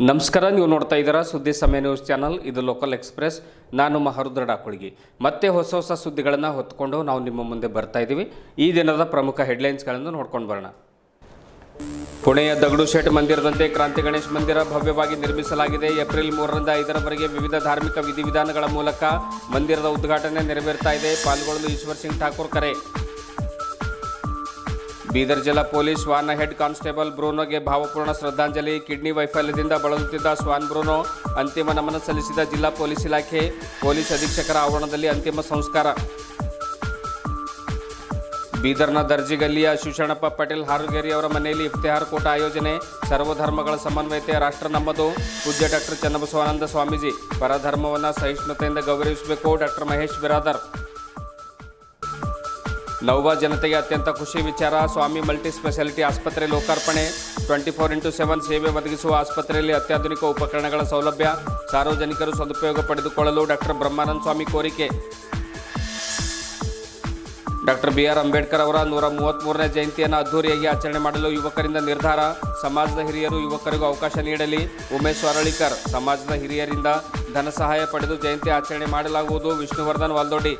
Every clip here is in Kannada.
ನಮಸ್ಕಾರ ನೀವು ನೋಡ್ತಾ ಇದ್ದೀರಾ ಸುದ್ದಿ ಸಮಯ ನ್ಯೂಸ್ ಚಾನಲ್ ಇದು ಲೋಕಲ್ ಎಕ್ಸ್ಪ್ರೆಸ್ ನಾನು ಮಹರುದ್ರ ಡಾಕೊಳಗಿ ಮತ್ತೆ ಹೊಸ ಹೊಸ ಸುದ್ದಿಗಳನ್ನು ಹೊತ್ಕೊಂಡು ನಾವು ನಿಮ್ಮ ಮುಂದೆ ಬರ್ತಾ ಇದ್ದೀವಿ ಈ ದಿನದ ಪ್ರಮುಖ ಹೆಡ್ಲೈನ್ಸ್ಗಳನ್ನು ನೋಡ್ಕೊಂಡು ಬರೋಣ ಪುಣೆಯ ದಗಡು ಶೆಟ್ ಮಂದಿರದಂತೆ ಕ್ರಾಂತಿ ಗಣೇಶ್ ಮಂದಿರ ಭವ್ಯವಾಗಿ ನಿರ್ಮಿಸಲಾಗಿದೆ ಏಪ್ರಿಲ್ ಮೂರರಿಂದ ಐದರವರೆಗೆ ವಿವಿಧ ಧಾರ್ಮಿಕ ವಿಧಿವಿಧಾನಗಳ ಮೂಲಕ ಮಂದಿರದ ಉದ್ಘಾಟನೆ ನೆರವೇರ್ತಾ ಇದೆ ಪಾಲ್ಗೊಳ್ಳಲು ಈಶ್ವರ್ ಸಿಂಗ್ ಠಾಕೂರ್ ಕರೆ ಬೀದರ್ ಜಿಲ್ಲಾ ಪೊಲೀಸ್ ಸ್ವಾನ್ನ ಹೆಡ್ ಕಾನ್ಸ್ಟೇಬಲ್ ಬ್ರೂನೋಗೆ ಭಾವಪೂರ್ಣ ಶ್ರದ್ಧಾಂಜಲಿ ಕಿಡ್ನಿ ವೈಫಲ್ಯದಿಂದ ಬಳಲುತ್ತಿದ್ದ ಸ್ವಾನ್ ಬ್ರೂನೋ ಅಂತಿಮ ನಮನ ಸಲ್ಲಿಸಿದ ಜಿಲ್ಲಾ ಪೊಲೀಸ್ ಇಲಾಖೆ ಪೊಲೀಸ್ ಅಧೀಕ್ಷಕರ ಆವರಣದಲ್ಲಿ ಅಂತಿಮ ಸಂಸ್ಕಾರ ಬೀದರ್ನ ದರ್ಜಿಗಲ್ಲಿಯ ಶಿವಶರಣಪ್ಪ ಪಟೇಲ್ ಹಾರುಗೇರಿ ಅವರ ಮನೆಯಲ್ಲಿ ಇಫ್ತಿಹಾರ್ ಕೂಟ ಆಯೋಜನೆ ಸರ್ವಧರ್ಮಗಳ ಸಮನ್ವಯತೆ ರಾಷ್ಟ್ರ ನಮ್ಮದು ಪೂಜ್ಯ ಡಾಕ್ಟರ್ ಚನ್ನಬಸವಾನಂದ ಸ್ವಾಮೀಜಿ ಪರಧರ್ಮವನ್ನು ಸಹಿಷ್ಣುತೆಯಿಂದ ಗೌರವಿಸಬೇಕು ಡಾಕ್ಟರ್ ಮಹೇಶ್ ಬಿರಾದರ್ ನೌವಾ ಜನತೆಗೆ ಅತ್ಯಂತ ಖುಷಿ ವಿಚಾರ ಸ್ವಾಮಿ ಮಲ್ಟಿ ಸ್ಪೆಷಾಲಿಟಿ ಆಸ್ಪತ್ರೆ ಲೋಕಾರ್ಪಣೆ ಟ್ವೆಂಟಿ ಫೋರ್ ಇಂಟು ಸೆವೆನ್ ಸೇವೆ ಒದಗಿಸುವ ಆಸ್ಪತ್ರೆಯಲ್ಲಿ ಅತ್ಯಾಧುನಿಕ ಉಪಕರಣಗಳ ಸೌಲಭ್ಯ ಸಾರ್ವಜನಿಕರು ಸದುಪಯೋಗ ಪಡೆದುಕೊಳ್ಳಲು ಡಾಕ್ಟರ್ ಬ್ರಹ್ಮಾನಂದ ಸ್ವಾಮಿ ಕೋರಿಕೆ ಡಾಕ್ಟರ್ ಬಿ ಆರ್ ಅಂಬೇಡ್ಕರ್ ಅವರ ನೂರ ಮೂವತ್ತ್ಮೂರನೇ ಜಯಂತಿಯನ್ನು ಅದ್ದೂರಿಯಾಗಿ ಆಚರಣೆ ಮಾಡಲು ಯುವಕರಿಂದ ನಿರ್ಧಾರ ಸಮಾಜದ ಹಿರಿಯರು ಯುವಕರಿಗೂ ಅವಕಾಶ ನೀಡಲಿ ಉಮೇಶ್ ವರಳಿಕರ್ ಸಮಾಜದ ಹಿರಿಯರಿಂದ ಧನ ಸಹಾಯ ಪಡೆದು ಜಯಂತಿ ಆಚರಣೆ ಮಾಡಲಾಗುವುದು ವಿಷ್ಣುವರ್ಧನ್ ವಾಲ್ದೊಡ್ಡಿ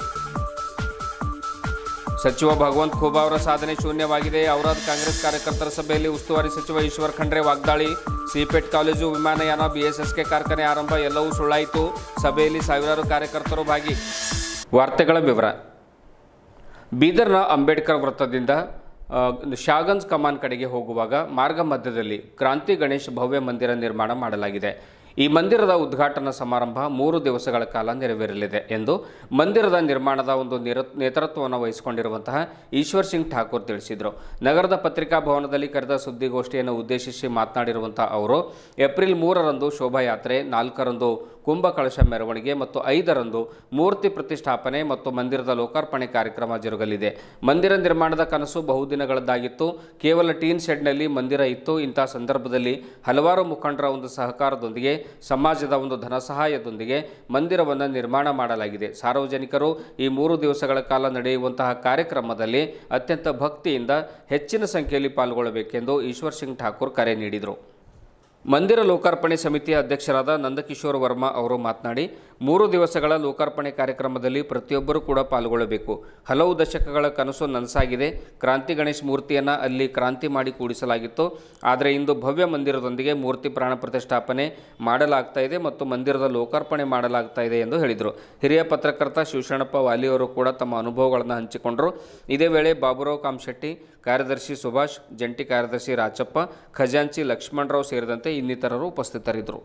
ಸಚಿವ ಭಗವಂತ್ ಖೂಬಾ ಅವರ ಸಾಧನೆ ಶೂನ್ಯವಾಗಿದೆ ಔರಾದ್ ಕಾಂಗ್ರೆಸ್ ಕಾರ್ಯಕರ್ತರ ಸಭೆಯಲ್ಲಿ ಉಸ್ತುವಾರಿ ಸಚಿವ ಈಶ್ವರ್ ಖಂಡ್ರೆ ವಾಗ್ದಾಳಿ ಸಿಪೆಟ್ ಕಾಲೇಜು ವಿಮಾನಯಾನ ಬಿಎಸ್ಎಸ್ಕೆ ಕಾರ್ಖಾನೆ ಆರಂಭ ಎಲ್ಲವೂ ಸುಳ್ಳಾಯಿತು ಸಭೆಯಲ್ಲಿ ಸಾವಿರಾರು ಕಾರ್ಯಕರ್ತರು ಭಾಗಿ ವಾರ್ತೆಗಳ ವಿವರ ಬೀದರ್ನ ಅಂಬೇಡ್ಕರ್ ವೃತ್ತದಿಂದ ಆ, ಶಾಗಂಜ್ ಕಮಾನ್ ಕಡೆಗೆ ಹೋಗುವಾಗ ಮಾರ್ಗ ಮಧ್ಯದಲ್ಲಿ ಕ್ರಾಂತಿ ಗಣೇಶ್ ಭವ್ಯ ಮಂದಿರ ನಿರ್ಮಾಣ ಮಾಡಲಾಗಿದೆ ಈ ಮಂದಿರದ ಉದ್ಘಾಟನಾ ಸಮಾರಂಭ ಮೂರು ದಿವಸಗಳ ಕಾಲ ನೆರವೇರಲಿದೆ ಎಂದು ಮಂದಿರದ ನಿರ್ಮಾಣದ ಒಂದು ನಿರ ನೇತೃತ್ವವನ್ನು ವಹಿಸಿಕೊಂಡಿರುವಂತಹ ಈಶ್ವರ್ ಸಿಂಗ್ ಠಾಕೂರ್ ತಿಳಿಸಿದರು ನಗರದ ಪತ್ರಿಕಾ ಭವನದಲ್ಲಿ ಕರೆದ ಸುದ್ದಿಗೋಷ್ಠಿಯನ್ನು ಉದ್ದೇಶಿಸಿ ಮಾತನಾಡಿರುವಂತಹ ಅವರು ಏಪ್ರಿಲ್ ಮೂರರಂದು ಶೋಭಾಯಾತ್ರೆ ನಾಲ್ಕರಂದು ಕುಂಭ ಕಳಶ ಮೆರವಣಿಗೆ ಮತ್ತು ಐದರಂದು ಮೂರ್ತಿ ಪ್ರತಿಷ್ಠಾಪನೆ ಮತ್ತು ಮಂದಿರದ ಲೋಕಾರ್ಪಣೆ ಕಾರ್ಯಕ್ರಮ ಜರುಗಲಿದೆ ಮಂದಿರ ನಿರ್ಮಾಣದ ಕನಸು ಬಹುದಿನಗಳದ್ದಾಗಿತ್ತು ಕೇವಲ ಟೀನ್ ಶೆಡ್ನಲ್ಲಿ ಮಂದಿರ ಇತ್ತು ಇಂತಹ ಸಂದರ್ಭದಲ್ಲಿ ಹಲವಾರು ಮುಖಂಡರ ಒಂದು ಸಹಕಾರದೊಂದಿಗೆ ಸಮಾಜದ ಒಂದು ಧನ ಸಹಾಯದೊಂದಿಗೆ ಮಂದಿರವನ್ನು ನಿರ್ಮಾಣ ಮಾಡಲಾಗಿದೆ ಸಾರ್ವಜನಿಕರು ಈ ಮೂರು ದಿವಸಗಳ ಕಾಲ ನಡೆಯುವಂತಹ ಕಾರ್ಯಕ್ರಮದಲ್ಲಿ ಅತ್ಯಂತ ಭಕ್ತಿಯಿಂದ ಹೆಚ್ಚಿನ ಸಂಖ್ಯೆಯಲ್ಲಿ ಪಾಲ್ಗೊಳ್ಳಬೇಕೆಂದು ಈಶ್ವರ್ ಸಿಂಗ್ ಠಾಕೂರ್ ಕರೆ ನೀಡಿದರು ಮಂದಿರ ಲೋಕಾರ್ಪಣೆ ಸಮಿತಿಯ ಅಧ್ಯಕ್ಷರಾದ ನಂದಕಿಶೋರ್ ವರ್ಮಾ ಅವರು ಮಾತನಾಡಿ ಮೂರು ದಿವಸಗಳ ಲೋಕಾರ್ಪಣೆ ಕಾರ್ಯಕ್ರಮದಲ್ಲಿ ಪ್ರತಿಯೊಬ್ಬರೂ ಕೂಡ ಪಾಲ್ಗೊಳ್ಳಬೇಕು ಹಲವು ದಶಕಗಳ ಕನಸು ನನಸಾಗಿದೆ ಕ್ರಾಂತಿ ಗಣೇಶ್ ಮೂರ್ತಿಯನ್ನು ಅಲ್ಲಿ ಕ್ರಾಂತಿ ಮಾಡಿ ಕೂಡಿಸಲಾಗಿತ್ತು ಆದರೆ ಇಂದು ಭವ್ಯ ಮಂದಿರದೊಂದಿಗೆ ಮೂರ್ತಿ ಪ್ರಾಣ ಪ್ರತಿಷ್ಠಾಪನೆ ಮಾಡಲಾಗ್ತಾ ಇದೆ ಮತ್ತು ಮಂದಿರದ ಲೋಕಾರ್ಪಣೆ ಮಾಡಲಾಗ್ತಾ ಇದೆ ಎಂದು ಹೇಳಿದರು ಹಿರಿಯ ಪತ್ರಕರ್ತ ಶಿವಶರಣಪ್ಪ ವಾಲಿಯವರು ಕೂಡ ತಮ್ಮ ಅನುಭವಗಳನ್ನು ಹಂಚಿಕೊಂಡರು ಇದೇ ವೇಳೆ ಬಾಬುರಾವ್ ಕಾಮಶೆಟ್ಟಿ ಕಾರ್ಯದರ್ಶಿ ಸುಭಾಷ್ ಜಂಟಿ ಕಾರ್ಯದರ್ಶಿ ರಾಚಪ್ಪ ಖಜಾಂಚಿ ಲಕ್ಷ್ಮಣರಾವ್ ಸೇರಿದಂತೆ ಇನ್ನಿತರರು ಉಪಸ್ಥಿತರಿದ್ದರು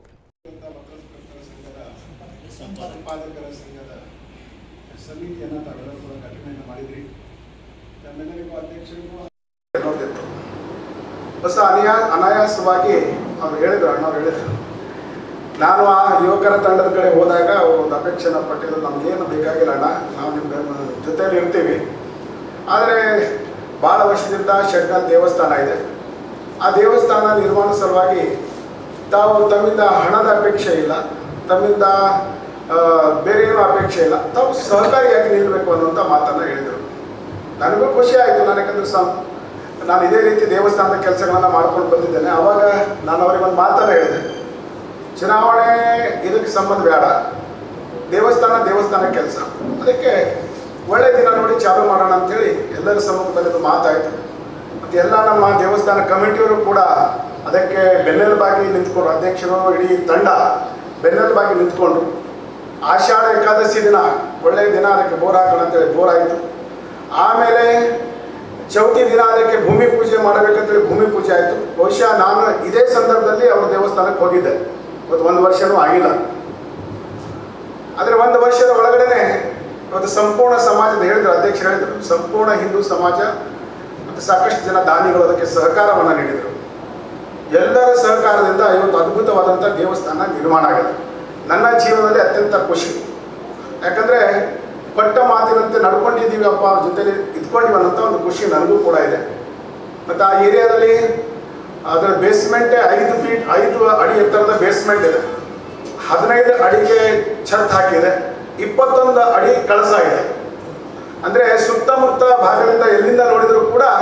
ಸಂಪಾದಕರ ಸಂಘದ ಸಮಿತಿಯನ್ನು ತಾವೆಲ್ಲರೂ ಕೂಡ ಘಟನೆಯನ್ನು ಮಾಡಿದ್ರಿ ತಮ್ಮೆಲ್ಲರಿಗೂ ಅಧ್ಯಕ್ಷರಿಗೂ ನೋಡ್ತಿತ್ತು ಹೊಸ ಅನಿಯಾ ಅನಾಯಾಸವಾಗಿ ಅವ್ರು ಹೇಳಿದ್ರು ಅಣ್ಣವ್ರು ಹೇಳಿದ್ರು ನಾನು ಆ ಯುವಕರ ತಂಡದ ಕಡೆ ಹೋದಾಗ ಅವರು ಒಂದು ಅಪೇಕ್ಷೆನ ಪಟ್ಟಿದ್ದು ನಮಗೇನು ಬೇಕಾಗಿಲ್ಲ ಅಣ್ಣ ನಾವು ನಿಮ್ಮ ಜೊತೆಯಲ್ಲಿ ಇರ್ತೀವಿ ಆದರೆ ಭಾಳ ವರ್ಷದಿಂದ ಶೆಡ್ನಲ್ಲಿ ದೇವಸ್ಥಾನ ಇದೆ ಆ ದೇವಸ್ಥಾನ ನಿರ್ಮಾಣ ಸಲುವಾಗಿ ತಾವು ತಮ್ಮಿಂದ ಹಣದ ಅಪೇಕ್ಷೆ ಇಲ್ಲ ತಮ್ಮಿಂದ ಆ, ಬೇರೆ ಏನೂ ಅಪೇಕ್ಷೆ ಇಲ್ಲ ತಾವು ಸಹಕಾರಿಯಾಗಿ ನಿಲ್ಲಬೇಕು ಅನ್ನುವಂಥ ಮಾತನ್ನು ಹೇಳಿದರು ನನಗೂ ಖುಷಿ ಆಯಿತು ನಾನು ಯಾಕಂದ್ರೆ ಸಂ ನಾನು ಇದೇ ರೀತಿ ದೇವಸ್ಥಾನದ ಕೆಲಸಗಳನ್ನು ಮಾಡ್ಕೊಂಡು ಬಂದಿದ್ದೇನೆ ಆವಾಗ ನಾನು ಅವರಿಗೆ ಒಂದು ಮಾತನ್ನು ಹೇಳಿದೆ ಚುನಾವಣೆ ಇದಕ್ಕೆ ಸಂಬಂಧ ಬೇಡ ದೇವಸ್ಥಾನ ದೇವಸ್ಥಾನ ಕೆಲಸ ಅದಕ್ಕೆ ಒಳ್ಳೆ ದಿನ ನೋಡಿ ಚಾಲು ಮಾಡೋಣ ಅಂತೇಳಿ ಎಲ್ಲರ ಸಮ್ಮುಖದಲ್ಲಿ ಅದು ಮಾತಾಯಿತು ಮತ್ತು ಎಲ್ಲ ನಮ್ಮ ದೇವಸ್ಥಾನ ಕಮಿಟಿಯವರು ಕೂಡ ಅದಕ್ಕೆ ಬೆನ್ನೆಲುಬಾಗಿ ನಿಂತ್ಕೊಂಡ್ರು ಅಧ್ಯಕ್ಷರು ಇಡೀ ತಂಡ ಬೆನ್ನೆಲುಬಾಗಿ ನಿಂತ್ಕೊಂಡ್ರು ಆಷಾಢ ಏಕಾದಶಿ ದಿನ ಒಳ್ಳೆಯ ದಿನ ಅದಕ್ಕೆ ಬೋರ್ ಹಾಕೋಣ ಅಂತೇಳಿ ಬೋರ್ ಆಯಿತು ಆಮೇಲೆ ಚೌತಿ ದಿನ ಅದಕ್ಕೆ ಭೂಮಿ ಪೂಜೆ ಮಾಡಬೇಕಂತೇಳಿ ಭೂಮಿ ಪೂಜೆ ಆಯಿತು ಬಹುಶಃ ನಾನು ಇದೇ ಸಂದರ್ಭದಲ್ಲಿ ಅವ್ರ ದೇವಸ್ಥಾನಕ್ಕೆ ಹೋಗಿದ್ದೆ ಇವತ್ತು ಒಂದು ವರ್ಷನೂ ಆಗಿಲ್ಲ ಆದರೆ ಒಂದು ವರ್ಷದ ಒಳಗಡೆನೆ ಇವತ್ತು ಸಂಪೂರ್ಣ ಸಮಾಜದ ಹೇಳಿದ್ರು ಅಧ್ಯಕ್ಷರು ಹೇಳಿದರು ಸಂಪೂರ್ಣ ಹಿಂದೂ ಸಮಾಜ ಮತ್ತು ಸಾಕಷ್ಟು ಜನ ದಾನಿಗಳು ಅದಕ್ಕೆ ಸಹಕಾರವನ್ನು ನೀಡಿದರು ಎಲ್ಲರ ಸಹಕಾರದಿಂದ ಇವತ್ತು ಅದ್ಭುತವಾದಂಥ ದೇವಸ್ಥಾನ ನಿರ್ಮಾಣ ಆಗಿದೆ ನನ್ನ ಜೀವನದಲ್ಲಿ ಅತ್ಯಂತ ಖುಷಿ ಯಾಕಂದರೆ ಕೊಟ್ಟ ಮಾತಿನಂತೆ ನಡ್ಕೊಂಡಿದ್ದೀವಿ ಅಪ್ಪ ಅವ್ರ ಜೊತೆಲಿ ಇದ್ಕೊಂಡಿವಿ ಅನ್ನೋಂಥ ಒಂದು ಖುಷಿ ನನಗೂ ಕೂಡ ಇದೆ ಮತ್ತು ಆ ಏರಿಯಾದಲ್ಲಿ ಅದರ ಬೇಸ್ಮೆಂಟೇ ಐದು ಫೀಟ್ ಐದು ಅಡಿ ಎತ್ತರದ ಬೇಸ್ಮೆಂಟ್ ಇದೆ ಹದಿನೈದು ಅಡಿಗೆ ಛತ್ ಹಾಕಿದೆ ಇಪ್ಪತ್ತೊಂದು ಅಡಿ ಕಳಸ ಇದೆ ಅಂದರೆ ಸುತ್ತಮುತ್ತ ಭಾಗದಿಂದ ಎಲ್ಲಿಂದ ನೋಡಿದರೂ ಕೂಡ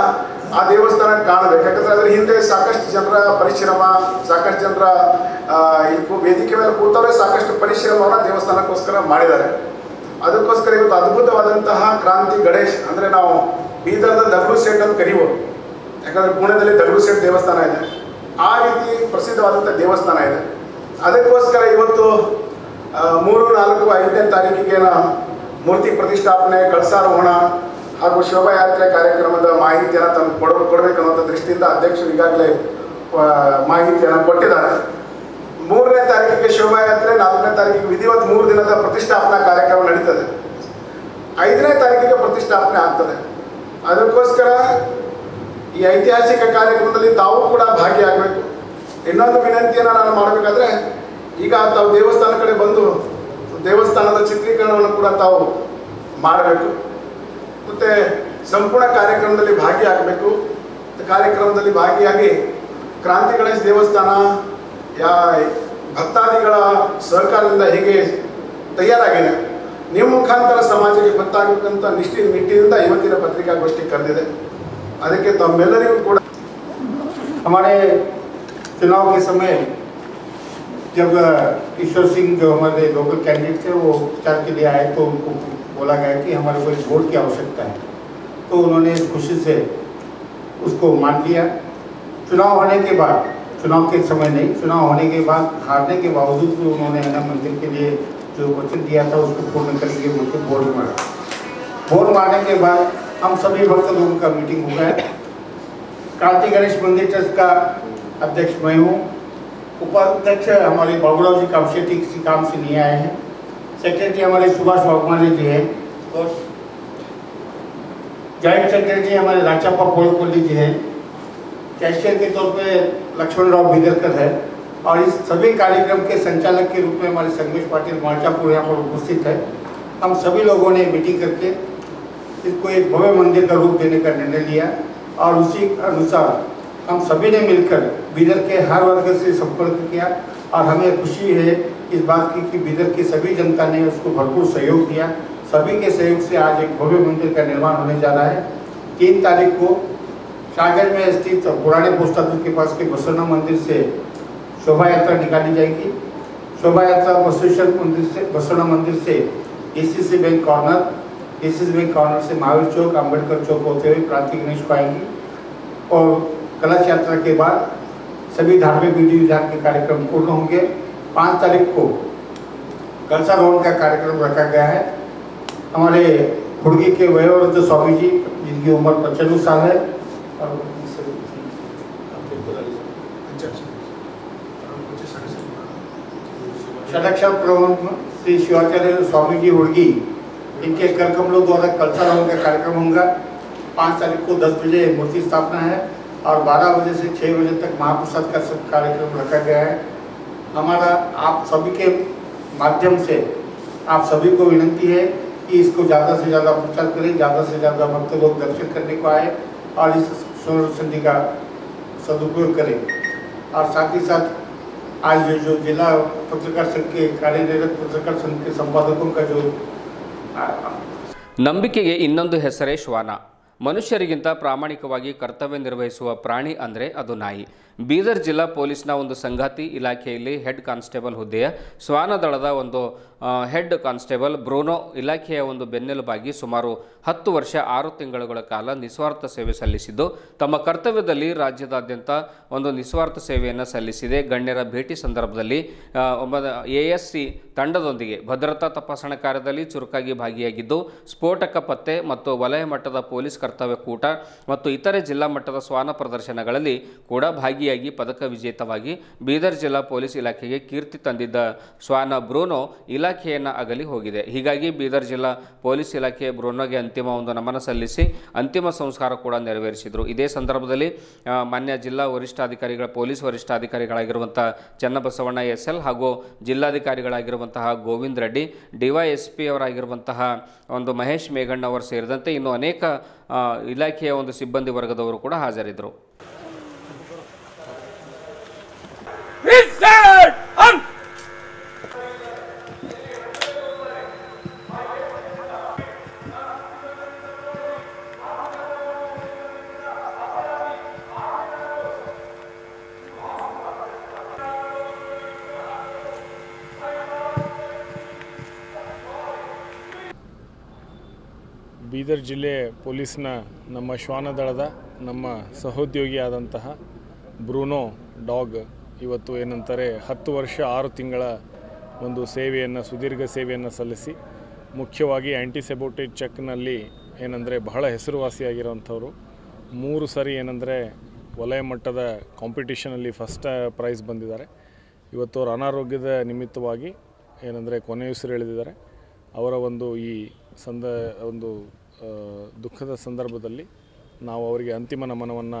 ಆ ದೇವಸ್ಥಾನ ಕಾಣಬೇಕು ಯಾಕಂದ್ರೆ ಅದ್ರ ಹಿಂದೆ ಸಾಕಷ್ಟು ಜನರ ಪರಿಶ್ರಮ ಸಾಕಷ್ಟು ಜನರ ಆ, ಇಲ್ಲಿ ಕೂ- ವೇದಿಕೆ ಮೇಲೆ ಕೂತವರೇ ಸಾಕಷ್ಟು ಪರಿಶ್ರಮವನ್ನು ದೇವಸ್ಥಾನಕ್ಕೋಸ್ಕರ ಮಾಡಿದ್ದಾರೆ ಅದಕ್ಕೋಸ್ಕರ ಇವತ್ತು ಅದ್ಭುತವಾದಂತಹ ಕ್ರಾಂತಿ ಗಣೇಶ್ ಅಂದರೆ ನಾವು ಬೀದರ್ದ ದಗಡು ಸೇಟ್ ಅಂತ ಕರೀಬೋದು ಯಾಕಂದರೆ ಪುಣೆದಲ್ಲಿ ದಗಡು ಸೇಟ್ ದೇವಸ್ಥಾನ ಇದೆ ಆ ರೀತಿ ಪ್ರಸಿದ್ಧವಾದಂಥ ದೇವಸ್ಥಾನ ಇದೆ ಅದಕ್ಕೋಸ್ಕರ ಇವತ್ತು ಆ, ಮೂರು ನಾಲ್ಕು ಐದನೇ ತಾರೀಕಿಗೆ ನಾ ಮೂರ್ತಿ ಪ್ರತಿಷ್ಠಾಪನೆ ಕಳಸಾರೋಹಣ ಹಾಗೂ ಶೋಭಾಯಾತ್ರೆ ಕಾರ್ಯಕ್ರಮದ ಮಾಹಿತಿಯನ್ನು ತಮ್ಮ ಕೊಡ ಕೊಡಬೇಕನ್ನುವಂಥ ದೃಷ್ಟಿಯಿಂದ ಅಧ್ಯಕ್ಷರು ಈಗಾಗಲೇ ಆ, ಮಾಹಿತಿಯನ್ನು ಕೊಟ್ಟಿದ್ದಾರೆ ಮೂರನೇ ತಾರೀಕಿಗೆ ಶೋಭಾಯಾತ್ರೆ ನಾಲ್ಕನೇ ತಾರೀಕಿಗೆ ವಿಧಿವತ್ ಮೂರು ದಿನದ ಪ್ರತಿಷ್ಠಾಪನಾ ಕಾರ್ಯಕ್ರಮ ನಡೀತದೆ ಐದನೇ ತಾರೀಕಿಗೆ ಪ್ರತಿಷ್ಠಾಪನೆ ಆಗ್ತದೆ ಅದಕ್ಕೋಸ್ಕರ ಈ ಐತಿಹಾಸಿಕ ಕಾರ್ಯಕ್ರಮದಲ್ಲಿ ತಾವು ಕೂಡ ಭಾಗಿಯಾಗಬೇಕು ಇನ್ನೊಂದು ವಿನಂತಿಯನ್ನು ನಾನು ಮಾಡಬೇಕಾದ್ರೆ ಈಗ ತಾವು ದೇವಸ್ಥಾನ ಕಡೆ ಬಂದು ದೇವಸ್ಥಾನದ ಚಿತ್ರೀಕರಣವನ್ನು ಕೂಡ ತಾವು ಮಾಡಬೇಕು ಮತ್ತು ಸಂಪೂರ್ಣ ಕಾರ್ಯಕ್ರಮದಲ್ಲಿ ಭಾಗಿಯಾಗಬೇಕು ಕಾರ್ಯಕ್ರಮದಲ್ಲಿ ಭಾಗಿಯಾಗಿ ಕ್ರಾಂತಿ ಗಣೇಶ್ ದೇವಸ್ಥಾನ ಯಾ ಭಕ್ತಾದಿಗಳ ಸಹಕಾರದಿಂದ ಹೇಗೆ ತಯಾರಾಗಿದೆ ನಿಮ್ಮ ಮುಖಾಂತರ ಸಮಾಜಕ್ಕೆ ಗೊತ್ತಾಗಬೇಕಂತ ನಿಷ್ಠಿ ನಿಟ್ಟಿನಿಂದ ಇವತ್ತಿನ ಪತ್ರಿಕಾಗೋಷ್ಠಿ ಕರೆದಿದೆ ಅದಕ್ಕೆ ತಮ್ಮೆಲ್ಲರಿಗೂ ಕೂಡ हमारे चुनाव के समय जब ईश्वर सिंह जो हमारे लोकल कैंडिडेट थे वो प्रचार के लिए आए तो उनको बोला गया कि हमारे को एक वोट की आवश्यकता है तो उन्होंने खुशी से उसको मान लिया चुनाव होने के बाद चुनाव के समय नहीं चुनाव होने के बाद हारने के बावजूद भी उन्होंने है ना मंदिर के लिए जो वचन दिया था उसको पूर्ण करेंगे मुझे वोट मारा वोट मारने के बाद हम सभी भक्त लोगों का मीटिंग हो गया क्रांति गणेश मंदिर ट्रस्ट का अध्यक्ष मैं हूँ उपाध्यक्ष हमारे बाबूराव जी कामशेट्टी किसी काम से नहीं आए हैं सेक्रेटरी हमारे सुभाष वाघमारे जी हैं और जॉइंट सेक्रेटरी हमारे राचापा पोलकोली जी हैं कैशियर के तौर पे लक्ष्मण राव बिदरकर है और इस सभी कार्यक्रम के संचालक के रूप में हमारे संगमेश पाटिल मार्चापुर यहाँ पर उपस्थित है हम सभी लोगों ने मीटिंग करके इसको एक भव्य मंदिर का रूप देने का निर्णय लिया और उसी अनुसार हम सभी ने मिलकर बीदर के हर वर्ग से संपर्क किया और हमें खुशी है इस बात की कि बीदर की सभी जनता ने उसको भरपूर सहयोग दिया सभी के सहयोग से आज एक भव्य मंदिर का निर्माण होने जा रहा है तीन तारीख को सागर में स्थित पुराने पोस्ट ऑफिस के पास के बसरना मंदिर से शोभा यात्रा निकाली जाएगी शोभा यात्रा बसवेश्वर मंदिर से बसरना मंदिर से DCC bank corner DCC bank corner से महावीर चौक अम्बेडकर चौक होते हुए क्रांति गणेश को आएंगी और कलश यात्रा के बाद सभी धार्मिक विधि विधान के कार्यक्रम पूर्ण होंगे पाँच तारीख को कलशारोहण का कार्यक्रम रखा गया है हमारे हुड़गी के वयोवृद्ध स्वामी जी जिनकी उम्र पचानवे साल है और षडक्षर प्रबंध श्री शिवाचार्य स्वामी जी हुड़गी इनके कर कमलों द्वारा कलशारोहण का कार्यक्रम होगा पाँच तारीख को दस बजे मूर्ति स्थापना है और बारह बजे से छः बजे तक महाप्रसाद का सब कार्यक्रम रखा गया है हमारा आप सभी के माध्यम से आप सभी को विनंती है कि इसको ज़्यादा से ज़्यादा प्रचार करें ज़्यादा से ज़्यादा भक्त लोग दर्शन करने को आए और इस स्वर्ण संधि का सदुपयोग करें और साथ ही साथ आज जो जो जिला पत्रकार संघ के कार्यनिरत पत्रकार संघ के संपादकों का जो आ, ನಂಬಿಕೆಗೆ ಇನ್ನೊಂದು ಹೆಸರೇ ಶ್ವಾನ ಮನುಷ್ಯರಿಗಿಂತ ಪ್ರಾಮಾಣಿಕವಾಗಿ ಕರ್ತವ್ಯ ನಿರ್ವಹಿಸುವ ಪ್ರಾಣಿ ಅಂದರೆ ಅದು ನಾಯಿ ಬೀದರ್ ಜಿಲ್ಲಾ ಪೊಲೀಸ್ನ ಒಂದು ಸಂಗಾತಿ ಇಲಾಖೆಯಲ್ಲಿ ಹೆಡ್ ಕಾನ್ಸ್ಟೇಬಲ್ ಹುದ್ದೆಯ ಶ್ವಾನ ದಳದ ಒಂದು ಆ, ಹೆಡ್ ಕಾನ್ಸ್ಟೇಬಲ್ ಬ್ರೂನೋ ಇಲಾಖೆಯ ಒಂದು ಬೆನ್ನೆಲುಬಾಗಿ ಸುಮಾರು ಹತ್ತು ವರ್ಷ ಆರು ತಿಂಗಳುಗಳ ಕಾಲ ನಿಸ್ವಾರ್ಥ ಸೇವೆ ಸಲ್ಲಿಸಿದ್ದು ತಮ್ಮ ಕರ್ತವ್ಯದಲ್ಲಿ ರಾಜ್ಯದಾದ್ಯಂತ ಒಂದು ನಿಸ್ವಾರ್ಥ ಸೇವೆಯನ್ನು ಸಲ್ಲಿಸಿದೆ ಗಣ್ಯರ ಭೇಟಿ ಸಂದರ್ಭದಲ್ಲಿ ಆ, ಒಬ್ಬ ಎ ಎಸ್ ಸಿ ತಂಡದೊಂದಿಗೆ ಭದ್ರತಾ ತಪಾಸಣಾ ಕಾರ್ಯದಲ್ಲಿ ಚುರುಕಾಗಿ ಭಾಗಿಯಾಗಿದ್ದು ಸ್ಫೋಟಕ ಪತ್ತೆ ಮತ್ತು ವಲಯ ಮಟ್ಟದ ಪೊಲೀಸ್ ಕರ್ತವ್ಯ ಕೂಟ ಮತ್ತು ಇತರೆ ಜಿಲ್ಲಾ ಮಟ್ಟದ ಶ್ವಾನ ಪ್ರದರ್ಶನಗಳಲ್ಲಿ ಕೂಡ ಭಾಗಿಯಾಗಿ ಪದಕ ವಿಜೇತವಾಗಿ ಬೀದರ್ ಜಿಲ್ಲಾ ಪೊಲೀಸ್ ಇಲಾಖೆಗೆ ಕೀರ್ತಿ ತಂದಿದ್ದ ಶ್ವಾನ ಬ್ರೂನೋ ಇಲಾಖೆಯನ್ನು ಅಗಲಿ ಹೋಗಿದೆ ಹೀಗಾಗಿ ಬೀದರ್ ಜಿಲ್ಲಾ ಪೊಲೀಸ್ ಇಲಾಖೆ ಬ್ರೂನೋಗೆ ಅಂತಿಮ ಒಂದು ನಮನ ಸಲ್ಲಿಸಿ ಅಂತಿಮ ಸಂಸ್ಕಾರ ಕೂಡ ನೆರವೇರಿಸಿದರು ಇದೇ ಸಂದರ್ಭದಲ್ಲಿ ಆ, ಮಾನ್ಯ ಜಿಲ್ಲಾ ವರಿಷ್ಠಾಧಿಕಾರಿಗಳ ಪೊಲೀಸ್ ವರಿಷ್ಠಾಧಿಕಾರಿಗಳಾಗಿರುವಂಥ ಚನ್ನಬಸವಣ್ಣ ಎಸ್ ಎಲ್ ಹಾಗೂ ಜಿಲ್ಲಾಧಿಕಾರಿಗಳಾಗಿರುವಂತಹ ಗೋವಿಂದ್ ರೆಡ್ಡಿ ಡಿವೈಎಸ್ಪಿ ಅವರಾಗಿರುವಂತಹ ಒಂದು ಮಹೇಶ್ ಮೇಘಣ್ಣ ಅವರು ಸೇರಿದಂತೆ ಇನ್ನು ಅನೇಕ ಆ, ಇಲಾಖೆಯ ಒಂದು ಸಿಬ್ಬಂದಿ ವರ್ಗದವರು ಕೂಡ ಹಾಜರಿದ್ದರು ಬೀದರ್ ಜಿಲ್ಲೆ ಪೊಲೀಸ್ನ ನಮ್ಮ ಶ್ವಾನದಳದ ನಮ್ಮ ಸಹೋದ್ಯೋಗಿಯಾದಂತಹ ಬ್ರೂನೋ ಡಾಗ್ ಇವತ್ತು ಏನಂತಾರೆ ಹತ್ತು ವರ್ಷ ಆರು ತಿಂಗಳ ಒಂದು ಸೇವೆಯನ್ನು ಸುದೀರ್ಘ ಸೇವೆಯನ್ನು ಸಲ್ಲಿಸಿ ಮುಖ್ಯವಾಗಿ ಆ್ಯಂಟಿಸೆಬೋಟೇಜ್ ಚೆಕ್ನಲ್ಲಿ ಏನಂದರೆ ಬಹಳ ಹೆಸರುವಾಸಿಯಾಗಿರೋವಂಥವ್ರು ಮೂರು ಸರಿ ಏನಂದರೆ ವಲಯ ಮಟ್ಟದ ಕಾಂಪಿಟಿಷನಲ್ಲಿ ಫಸ್ಟ್ ಪ್ರೈಸ್ ಬಂದಿದ್ದಾರೆ ಇವತ್ತು ಅವ್ರ ಅನಾರೋಗ್ಯದ ನಿಮಿತ್ತವಾಗಿ ಏನಂದರೆ ಕೊನೆಯುಸಿರು ಎಳೆದಿದ್ದಾರೆ ಅವರ ಒಂದು ಈ ಸಂದ ಒಂದು ಆ, ದುಃಖದ ಸಂದರ್ಭದಲ್ಲಿ ನಾವು ಅವರಿಗೆ ಅಂತಿಮ ನಮನವನ್ನು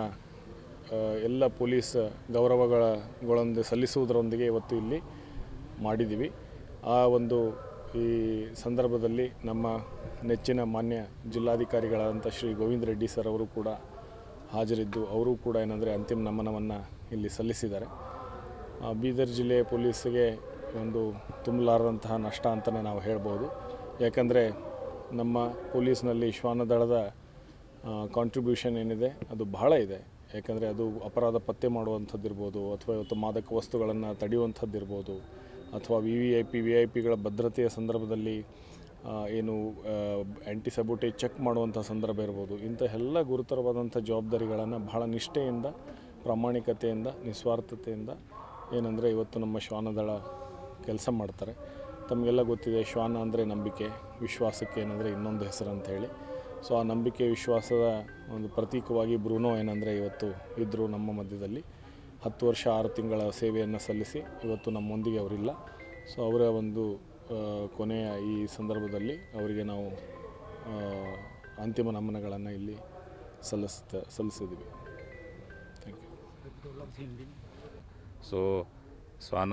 ಎಲ್ಲ ಪೊಲೀಸ್ ಗೌರವಗಳಗಳೊಂದಿಗೆ ಸಲ್ಲಿಸುವುದರೊಂದಿಗೆ ಇವತ್ತು ಇಲ್ಲಿ ಮಾಡಿದ್ದೀವಿ ಆ ಒಂದು ಈ ಸಂದರ್ಭದಲ್ಲಿ ನಮ್ಮ ನೆಚ್ಚಿನ ಮಾನ್ಯ ಜಿಲ್ಲಾಧಿಕಾರಿಗಳಾದಂಥ ಶ್ರೀ ಗೋವಿಂದ ರೆಡ್ಡಿ ಸರ್ ಅವರು ಕೂಡ ಹಾಜರಿದ್ದು ಅವರು ಕೂಡ ಏನಂದರೆ ಅಂತಿಮ ನಮನವನ್ನು ಇಲ್ಲಿ ಸಲ್ಲಿಸಿದ್ದಾರೆ ಆ, ಬೀದರ್ ಜಿಲ್ಲೆ ಪೊಲೀಸ್ಗೆ ಒಂದು ತುಂಬಲಾರದಂತಹ ನಷ್ಟ ಅಂತಲೇ ನಾವು ಹೇಳ್ಬೋದು ಯಾಕಂದರೆ ನಮ್ಮ ಪೊಲೀಸ್ನಲ್ಲಿ ಶ್ವಾನದಳದ ಕಾಂಟ್ರಿಬ್ಯೂಷನ್ ಏನಿದೆ ಅದು ಬಹಳ ಇದೆ ಯಾಕಂದರೆ ಅದು ಅಪರಾಧ ಪತ್ತೆ ಮಾಡುವಂಥದ್ದಿರ್ಬೋದು ಅಥವಾ ಇವತ್ತು ಮಾದಕ ವಸ್ತುಗಳನ್ನು ತಡೆಯುವಂಥದ್ದಿರ್ಬೋದು ಅಥವಾ V V I P V I ಪಿಗಳ ಭದ್ರತೆಯ ಸಂದರ್ಭದಲ್ಲಿ ಆ, ಏನು ಆ್ಯಂಟಿ ಸಬೋಟೇಜ್ ಚೆಕ್ ಮಾಡುವಂಥ ಸಂದರ್ಭ ಇರ್ಬೋದು ಇಂಥ ಎಲ್ಲ ಗುರುತರವಾದಂಥ ಜವಾಬ್ದಾರಿಗಳನ್ನು ಬಹಳ ನಿಷ್ಠೆಯಿಂದ ಪ್ರಾಮಾಣಿಕತೆಯಿಂದ ನಿಸ್ವಾರ್ಥತೆಯಿಂದ ಏನಂದರೆ ಇವತ್ತು ನಮ್ಮ ಶ್ವಾನದಳ ಕೆಲಸ ಮಾಡ್ತಾರೆ ತಮಗೆಲ್ಲ ಗೊತ್ತಿದೆ ಶ್ವಾನ ಅಂದರೆ ನಂಬಿಕೆ ವಿಶ್ವಾಸಕ್ಕೆ ಏನಂದರೆ ಇನ್ನೊಂದು ಹೆಸರು ಅಂತ ಹೇಳಿ ಸೊ ಆ ನಂಬಿಕೆ ವಿಶ್ವಾಸದ ಒಂದು ಪ್ರತೀಕವಾಗಿ ಬ್ರೂನೋ ಏನಂದರೆ ಇವತ್ತು ಇದ್ದರು ನಮ್ಮ ಮಧ್ಯದಲ್ಲಿ ಹತ್ತು ವರ್ಷ ಆರು ತಿಂಗಳ ಸೇವೆಯನ್ನು ಸಲ್ಲಿಸಿ ಇವತ್ತು ನಮ್ಮೊಂದಿಗೆ ಅವರಿಲ್ಲ ಸೊ ಅವರ ಒಂದು ಆ, ಕೊನೆಯ ಈ ಸಂದರ್ಭದಲ್ಲಿ ಅವರಿಗೆ ನಾವು ಆ, ಅಂತಿಮ ನಮನಗಳನ್ನು ಇಲ್ಲಿ ಸಲ್ಲಿಸ್ತಾ ಸಲ್ಲಿಸಿದ್ದೀವಿ ಥ್ಯಾಂಕ್ ಯು ಸೊ ಶ್ವಾನ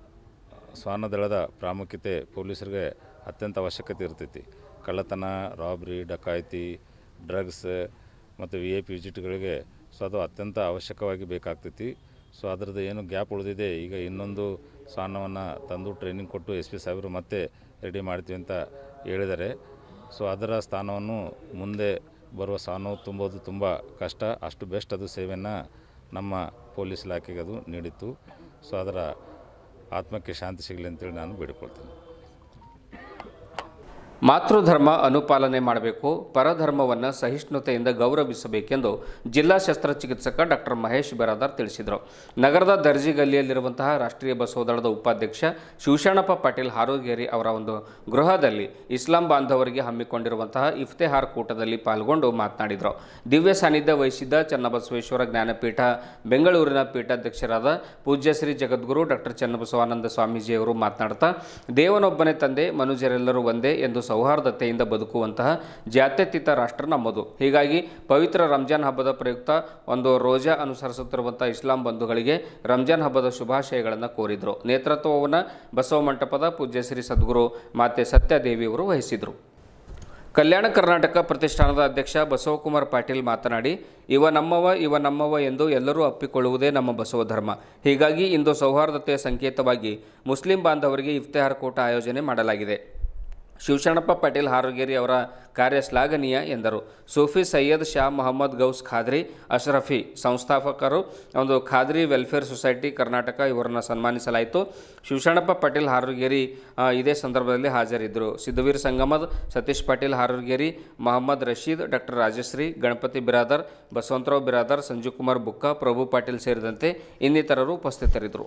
ಶ್ವಾನದಳದ ಪ್ರಾಮುಖ್ಯತೆ ಪೊಲೀಸರಿಗೆ ಅತ್ಯಂತ ಅವಶ್ಯಕತೆ ಇರ್ತೈತಿ ಕಳ್ಳತನ ರಾಬ್ರಿ ಡಕಾಯಿತಿ ಡ್ರಗ್ಸ್ ಮತ್ತು ವಿ ಐ ಪಿ ವಿಸಿಟ್ಗಳಿಗೆ ಸೊ ಅದು ಅತ್ಯಂತ ಅವಶ್ಯಕವಾಗಿ ಬೇಕಾಗ್ತೈತಿ ಸೊ ಅದರದ್ದು ಏನು ಗ್ಯಾಪ್ ಉಳಿದಿದೆ ಈಗ ಇನ್ನೊಂದು ಶ್ವಾನವನ್ನು ತಂದು ಟ್ರೈನಿಂಗ್ ಕೊಟ್ಟು ಎಸ್ ಪಿ ಸಾಹೇಬರು ಮತ್ತೆ ರೆಡಿ ಮಾಡ್ತೀವಿ ಅಂತ ಹೇಳಿದ್ದಾರೆ ಸೊ ಅದರ ಸ್ಥಾನವನ್ನು ಮುಂದೆ ಬರುವ ಸ್ಥಾನವು ತುಂಬೋದು ತುಂಬ ಕಷ್ಟ ಅಷ್ಟು ಬೆಸ್ಟ್ ಅದು ಸೇವೆಯನ್ನು ನಮ್ಮ ಪೊಲೀಸ್ ಇಲಾಖೆಗೆ ಅದು ನೀಡಿತ್ತು ಸೊ ಅದರ ಆತ್ಮಕ್ಕೆ ಶಾಂತಿ ಸಿಗಲಿ ಅಂತೇಳಿ ನಾನು ಬೇಡಿಕೊಳ್ತೇನೆ ಮಾತೃಧರ್ಮ ಅನುಪಾಲನೆ ಮಾಡಬೇಕು ಪರಧರ್ಮವನ್ನು ಸಹಿಷ್ಣುತೆಯಿಂದ ಗೌರವಿಸಬೇಕೆಂದು ಜಿಲ್ಲಾ ಶಸ್ತ್ರಚಿಕಿತ್ಸಕ ಡಾಕ್ಟರ್ ಮಹೇಶ್ ಬೆರಾದಾರ್ ತಿಳಿಸಿದರು ನಗರದ ದರ್ಜಿ ಗಲ್ಲಿಯಲ್ಲಿರುವಂತಹ ರಾಷ್ಟ್ರೀಯ ಬಸವದಳದ ಉಪಾಧ್ಯಕ್ಷ ಶಿವಶರಣಪ್ಪ ಪಾಟೀಲ್ ಹಾರೋಗೇರಿ ಅವರ ಒಂದು ಗೃಹದಲ್ಲಿ ಇಸ್ಲಾಂ ಬಾಂಧವರಿಗೆ ಹಮ್ಮಿಕೊಂಡಿರುವಂತಹ ಇಫ್ತೆಹಾರ್ ಕೂಟದಲ್ಲಿ ಪಾಲ್ಗೊಂಡು ಮಾತನಾಡಿದರು ದಿವ್ಯ ಸಾನ್ನಿಧ್ಯ ವಹಿಸಿದ್ದ ಚನ್ನಬಸವೇಶ್ವರ ಜ್ಞಾನಪೀಠ ಬೆಂಗಳೂರಿನ ಪೀಠಾಧ್ಯಕ್ಷರಾದ ಪೂಜ್ಯ ಶ್ರೀ ಜಗದ್ಗುರು ಡಾಕ್ಟರ್ ಚನ್ನಬಸವಾನಂದ ಸ್ವಾಮೀಜಿಯವರು ಮಾತನಾಡ್ತಾ ದೇವನೊಬ್ಬನೇ ತಂದೆ ಮನುಜರೆಲ್ಲರೂ ಒಂದೇ ಎಂದು ಸೌಹಾರ್ದತೆಯಿಂದ ಬದುಕುವಂತಹ ಜಾತ್ಯತೀತ ರಾಷ್ಟ್ರ ನಮ್ಮದು ಹೀಗಾಗಿ ಪವಿತ್ರ ರಂಜಾನ್ ಹಬ್ಬದ ಪ್ರಯುಕ್ತ ಒಂದು ರೋಜಾ ಅನುಸರಿಸುತ್ತಿರುವಂಥ ಇಸ್ಲಾಂ ಬಂಧುಗಳಿಗೆ ರಂಜಾನ್ ಹಬ್ಬದ ಶುಭಾಶಯಗಳನ್ನು ಕೋರಿದರು ನೇತೃತ್ವವನ್ನು ಬಸವ ಮಂಟಪದ ಪೂಜ್ಯ ಶ್ರೀ ಸದ್ಗುರು ಮಾತೆ ಸತ್ಯದೇವಿಯವರು ವಹಿಸಿದರು ಕಲ್ಯಾಣ ಕರ್ನಾಟಕ ಪ್ರತಿಷ್ಠಾನದ ಅಧ್ಯಕ್ಷ ಬಸವಕುಮಾರ್ ಪಾಟೀಲ್ ಮಾತನಾಡಿ ಇವ ನಮ್ಮವ ಇವ ನಮ್ಮವ ಎಂದು ಎಲ್ಲರೂ ಅಪ್ಪಿಕೊಳ್ಳುವುದೇ ನಮ್ಮ ಬಸವ ಧರ್ಮ ಹೀಗಾಗಿ ಇಂದು ಸೌಹಾರ್ದತೆಯ ಸಂಕೇತವಾಗಿ ಮುಸ್ಲಿಂ ಬಾಂಧವರಿಗೆ ಇಫ್ತಿಹಾರ್ ಕೂಟ ಆಯೋಜನೆ ಮಾಡಲಾಗಿದೆ ಶಿವಶರಣಪ್ಪ ಪಾಟೀಲ್ ಹಾರೋಗೇರಿ ಅವರ ಕಾರ್ಯ ಶ್ಲಾಘನೀಯ ಎಂದರು ಸೂಫಿ ಸೈಯದ್ ಶಾ ಮೊಹಮ್ಮದ್ ಗೌಸ್ ಖಾದ್ರಿ ಅಶ್ರಫಿ ಸಂಸ್ಥಾಪಕರು ಒಂದು ಖಾದ್ರಿ ವೆಲ್ಫೇರ್ ಸೊಸೈಟಿ ಕರ್ನಾಟಕ ಇವರನ್ನು ಸನ್ಮಾನಿಸಲಾಯಿತು ಶಿವಶರಣಪ್ಪ ಪಾಟೀಲ್ ಹಾರೋಗೇರಿ ಆ, ಇದೇ ಸಂದರ್ಭದಲ್ಲಿ ಹಾಜರಿದ್ದರು ಸಿದ್ಧವೀರ್ ಸಂಗಮದ್ ಸತೀಶ್ ಪಾಟೀಲ್ ಹಾರೋಗೇರಿ ಮೊಹಮ್ಮದ್ ರಶೀದ್ ಡಾಕ್ಟರ್ ರಾಜಶ್ರೀ ಗಣಪತಿ ಬಿರಾದರ್ ಬಸವಂತರಾವ್ ಬಿರಾದರ್ ಸಂಜೀವ್ ಕುಮಾರ್ ಬುಕ್ಕ ಪ್ರಭು ಪಾಟೀಲ್ ಸೇರಿದಂತೆ ಇನ್ನಿತರರು ಉಪಸ್ಥಿತರಿದ್ದರು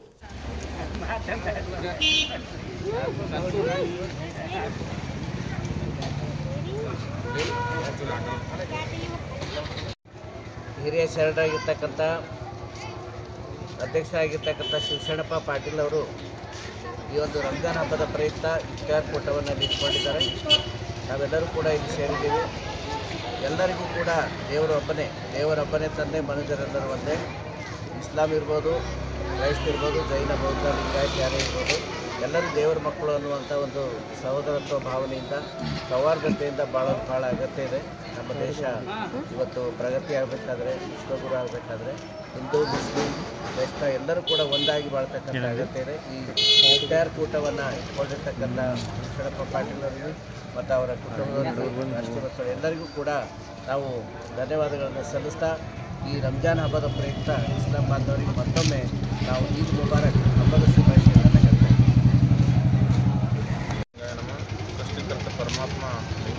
ಹಿರಿಯ ಶರಣರಾಗಿರ್ತಕ್ಕಂಥ ಅಧ್ಯಕ್ಷರಾಗಿರ್ತಕ್ಕಂಥ ಶಿವಶರಣಪ್ಪ ಪಾಟೀಲ್ ಅವರು ಈ ಒಂದು ರಂಜಾನ್ ಹಬ್ಬದ ಪ್ರಯುಕ್ತ ಇಫ್ತಾರ್ ಕೂಟವನ್ನು ನಿಂತ್ಕೊಂಡಿದ್ದಾರೆ ನಾವೆಲ್ಲರೂ ಕೂಡ ಇಲ್ಲಿ ಸೇರಿದ್ದೀವಿ ಎಲ್ಲರಿಗೂ ಕೂಡ ದೇವರು ಒಬ್ಬನೇ ದೇವರೊಬ್ಬನೇ ತಂದೆ ಮನುಜರೆಲ್ಲರೂ ಒಂದೇ ಇಸ್ಲಾಂ ಇರ್ಬೋದು ಕ್ರೈಸ್ತ ಇರ್ಬೋದು ಜೈನ ಬೌದ್ಧ ಲಿಂಗಾಯತ್ ಯಾರೇ ಇರ್ಬೋದು ಎಲ್ಲರೂ ದೇವರ ಮಕ್ಕಳು ಅನ್ನುವಂಥ ಒಂದು ಸಹೋದರತ್ವ ಭಾವನೆಯಿಂದ ಸೌಹಾರ್ದತೆಯಿಂದ ಬಾಳೋದು ಭಾಳ ಅಗತ್ಯ ಇದೆ ನಮ್ಮ ದೇಶ ಇವತ್ತು ಪ್ರಗತಿ ಆಗಬೇಕಾದ್ರೆ ವಿಶ್ವಗುರು ಆಗಬೇಕಾದ್ರೆ ಹಿಂದೂ ಮುಸ್ಲಿಂ ಕ್ರೈಸ್ತ ಎಲ್ಲರೂ ಕೂಡ ಒಂದಾಗಿ ಬಾಳ್ತಕ್ಕಂಥ ಅಗತ್ಯ ಇದೆ ಈ ಇಫ್ತಾರ್ ಕೂಟವನ್ನು ಇಟ್ಕೊಂಡಿರ್ತಕ್ಕಂಥ ಶರಣಪ್ಪ ಪಾಟೀಲ್ ಅವರಿಗೆ ಮತ್ತು ಅವರ ಕುಟುಂಬದವರಿಗೂ ರಾಷ್ಟ್ರೀಯ ಬಸವ ಎಲ್ಲರಿಗೂ ಕೂಡ ನಾವು ಧನ್ಯವಾದಗಳನ್ನು ಸಲ್ಲಿಸ್ತಾ ಈ ರಂಜಾನ್ ಹಬ್ಬದ ಪ್ರಯುಕ್ತ ಇಸ್ಲಾಂ ಬಾಂಧವರಿಗೆ ಮತ್ತೊಮ್ಮೆ ನಾವು ಈದ್ ಮುಬಾರಕ್ ಹಬ್ಬದ ಶುಭಾಶಯಗಳನ್ನು ಹೇಳ್ತೇವೆ ನಮ್ಮ ಸೃಷ್ಟಿಕರ್ತ ಪರಮಾತ್ಮ ಲಿಂಗ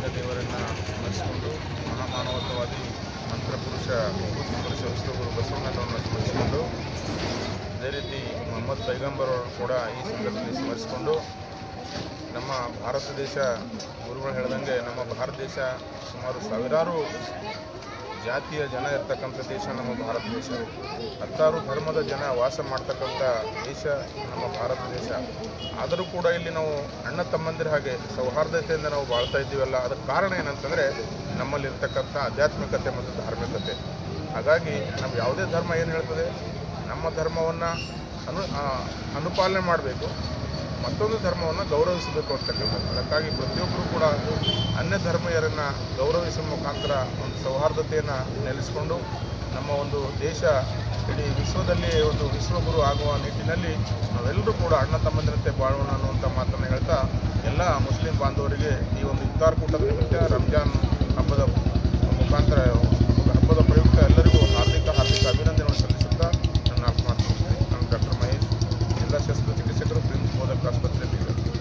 ದೇವರನ್ನು ಸ್ಮರಿಸಿಕೊಂಡು ಮಹಾಮಾನವತ್ವವಾದಿ ಮಂತ್ರಪುರುಷ ಪುರುಷ ವಿಶ್ವಗುರು ಬಸವಣ್ಣನವರನ್ನು ಸ್ಮರಿಸಿಕೊಂಡು ಅದೇ ರೀತಿ ಮೊಹಮ್ಮದ್ ಪೈಗಂಬರ್ ಅವರು ಕೂಡ ಈ ಸಂದರ್ಭದಲ್ಲಿ ಸ್ಮರಿಸಿಕೊಂಡು ನಮ್ಮ ಭಾರತ ದೇಶ ಗುರುಗಳು ಹೇಳ್ದಂಗೆ ನಮ್ಮ ಭಾರತ ದೇಶ ಸುಮಾರು ಸಾವಿರಾರು ಜಾತಿಯ ಜನ ಇರ್ತಕ್ಕಂಥ ದೇಶ ನಮ್ಮ ಭಾರತ ದೇಶ ಹತ್ತಾರು ಧರ್ಮದ ಜನ ವಾಸ ಮಾಡ್ತಕ್ಕಂಥ ದೇಶ ನಮ್ಮ ಭಾರತ ದೇಶ ಆದರೂ ಕೂಡ ಇಲ್ಲಿ ನಾವು ಅಣ್ಣ ತಮ್ಮಂದಿರ ಹಾಗೆ ಸೌಹಾರ್ದತೆಯಿಂದ ನಾವು ಬಾಳ್ತಾ ಇದ್ದೀವಲ್ಲ ಅದಕ್ಕೆ ಕಾರಣ ಏನಂತಂದರೆ ನಮ್ಮಲ್ಲಿರ್ತಕ್ಕಂಥ ಆಧ್ಯಾತ್ಮಿಕತೆ ಮತ್ತು ಧಾರ್ಮಿಕತೆ ಹಾಗಾಗಿ ನಾವು ಯಾವುದೇ ಧರ್ಮ ಏನು ಹೇಳ್ತದೆ ನಮ್ಮ ಧರ್ಮವನ್ನು ಅನು ಆ, ಅನುಪಾಲನೆ ಮಾಡಬೇಕು ಮತ್ತೊಂದು ಧರ್ಮವನ್ನು ಗೌರವಿಸಬೇಕು ಅಂತಕ್ಕಂಥದ್ದು ಅದಕ್ಕಾಗಿ ಪ್ರತಿಯೊಬ್ಬರು ಕೂಡ ಅನ್ಯ ಧರ್ಮೀಯರನ್ನು ಗೌರವಿಸುವ ಮುಖಾಂತರ ಒಂದು ಸೌಹಾರ್ದತೆಯನ್ನು ನೆಲೆಸಿಕೊಂಡು ನಮ್ಮ ಒಂದು ದೇಶ ಇಡೀ ವಿಶ್ವದಲ್ಲಿ ಒಂದು ವಿಶ್ವಗುರು ಆಗುವ ನಿಟ್ಟಿನಲ್ಲಿ ನಾವೆಲ್ಲರೂ ಕೂಡ ಅಣ್ಣ ತಮ್ಮಂದಿರಂತೆ ಬಾಳೋಣ ಅನ್ನುವಂಥ ಮಾತನ್ನು ಹೇಳ್ತಾ ಎಲ್ಲ ಮುಸ್ಲಿಂ ಬಾಂಧವರಿಗೆ ಈ ಒಂದು ಇಫ್ತಾರ್ ಕೂಟದ ನಿಮಿತ್ತ ರಂಜಾನ್ ಹಬ್ಬದ ಮುಖಾಂತರ ಹಬ್ಬದ ಪ್ರಯುಕ್ತ ಎಲ್ಲರಿಗೂ ಹಾರ್ದಿಕ ಹಾರ್ದಿಕ ಅಭಿನಂದನೆಗಳನ್ನು ಸಲ್ಲಿಸುತ್ತಾ ನನ್ನ ಮಾತು ಮುಗಿಸ್ತೀನಿ. ನಾನು ಡಾಕ್ಟರ್ ಮಹೇಶ್ ಜಿಲ್ಲಾ ಶಸ್ತ್ರಚಿಕಿತ್ಸಕರು ಪ್ರಿನ್ಸ್ ಬೋಧಕ ಆಸ್ಪತ್ರೆಯಲ್ಲಿ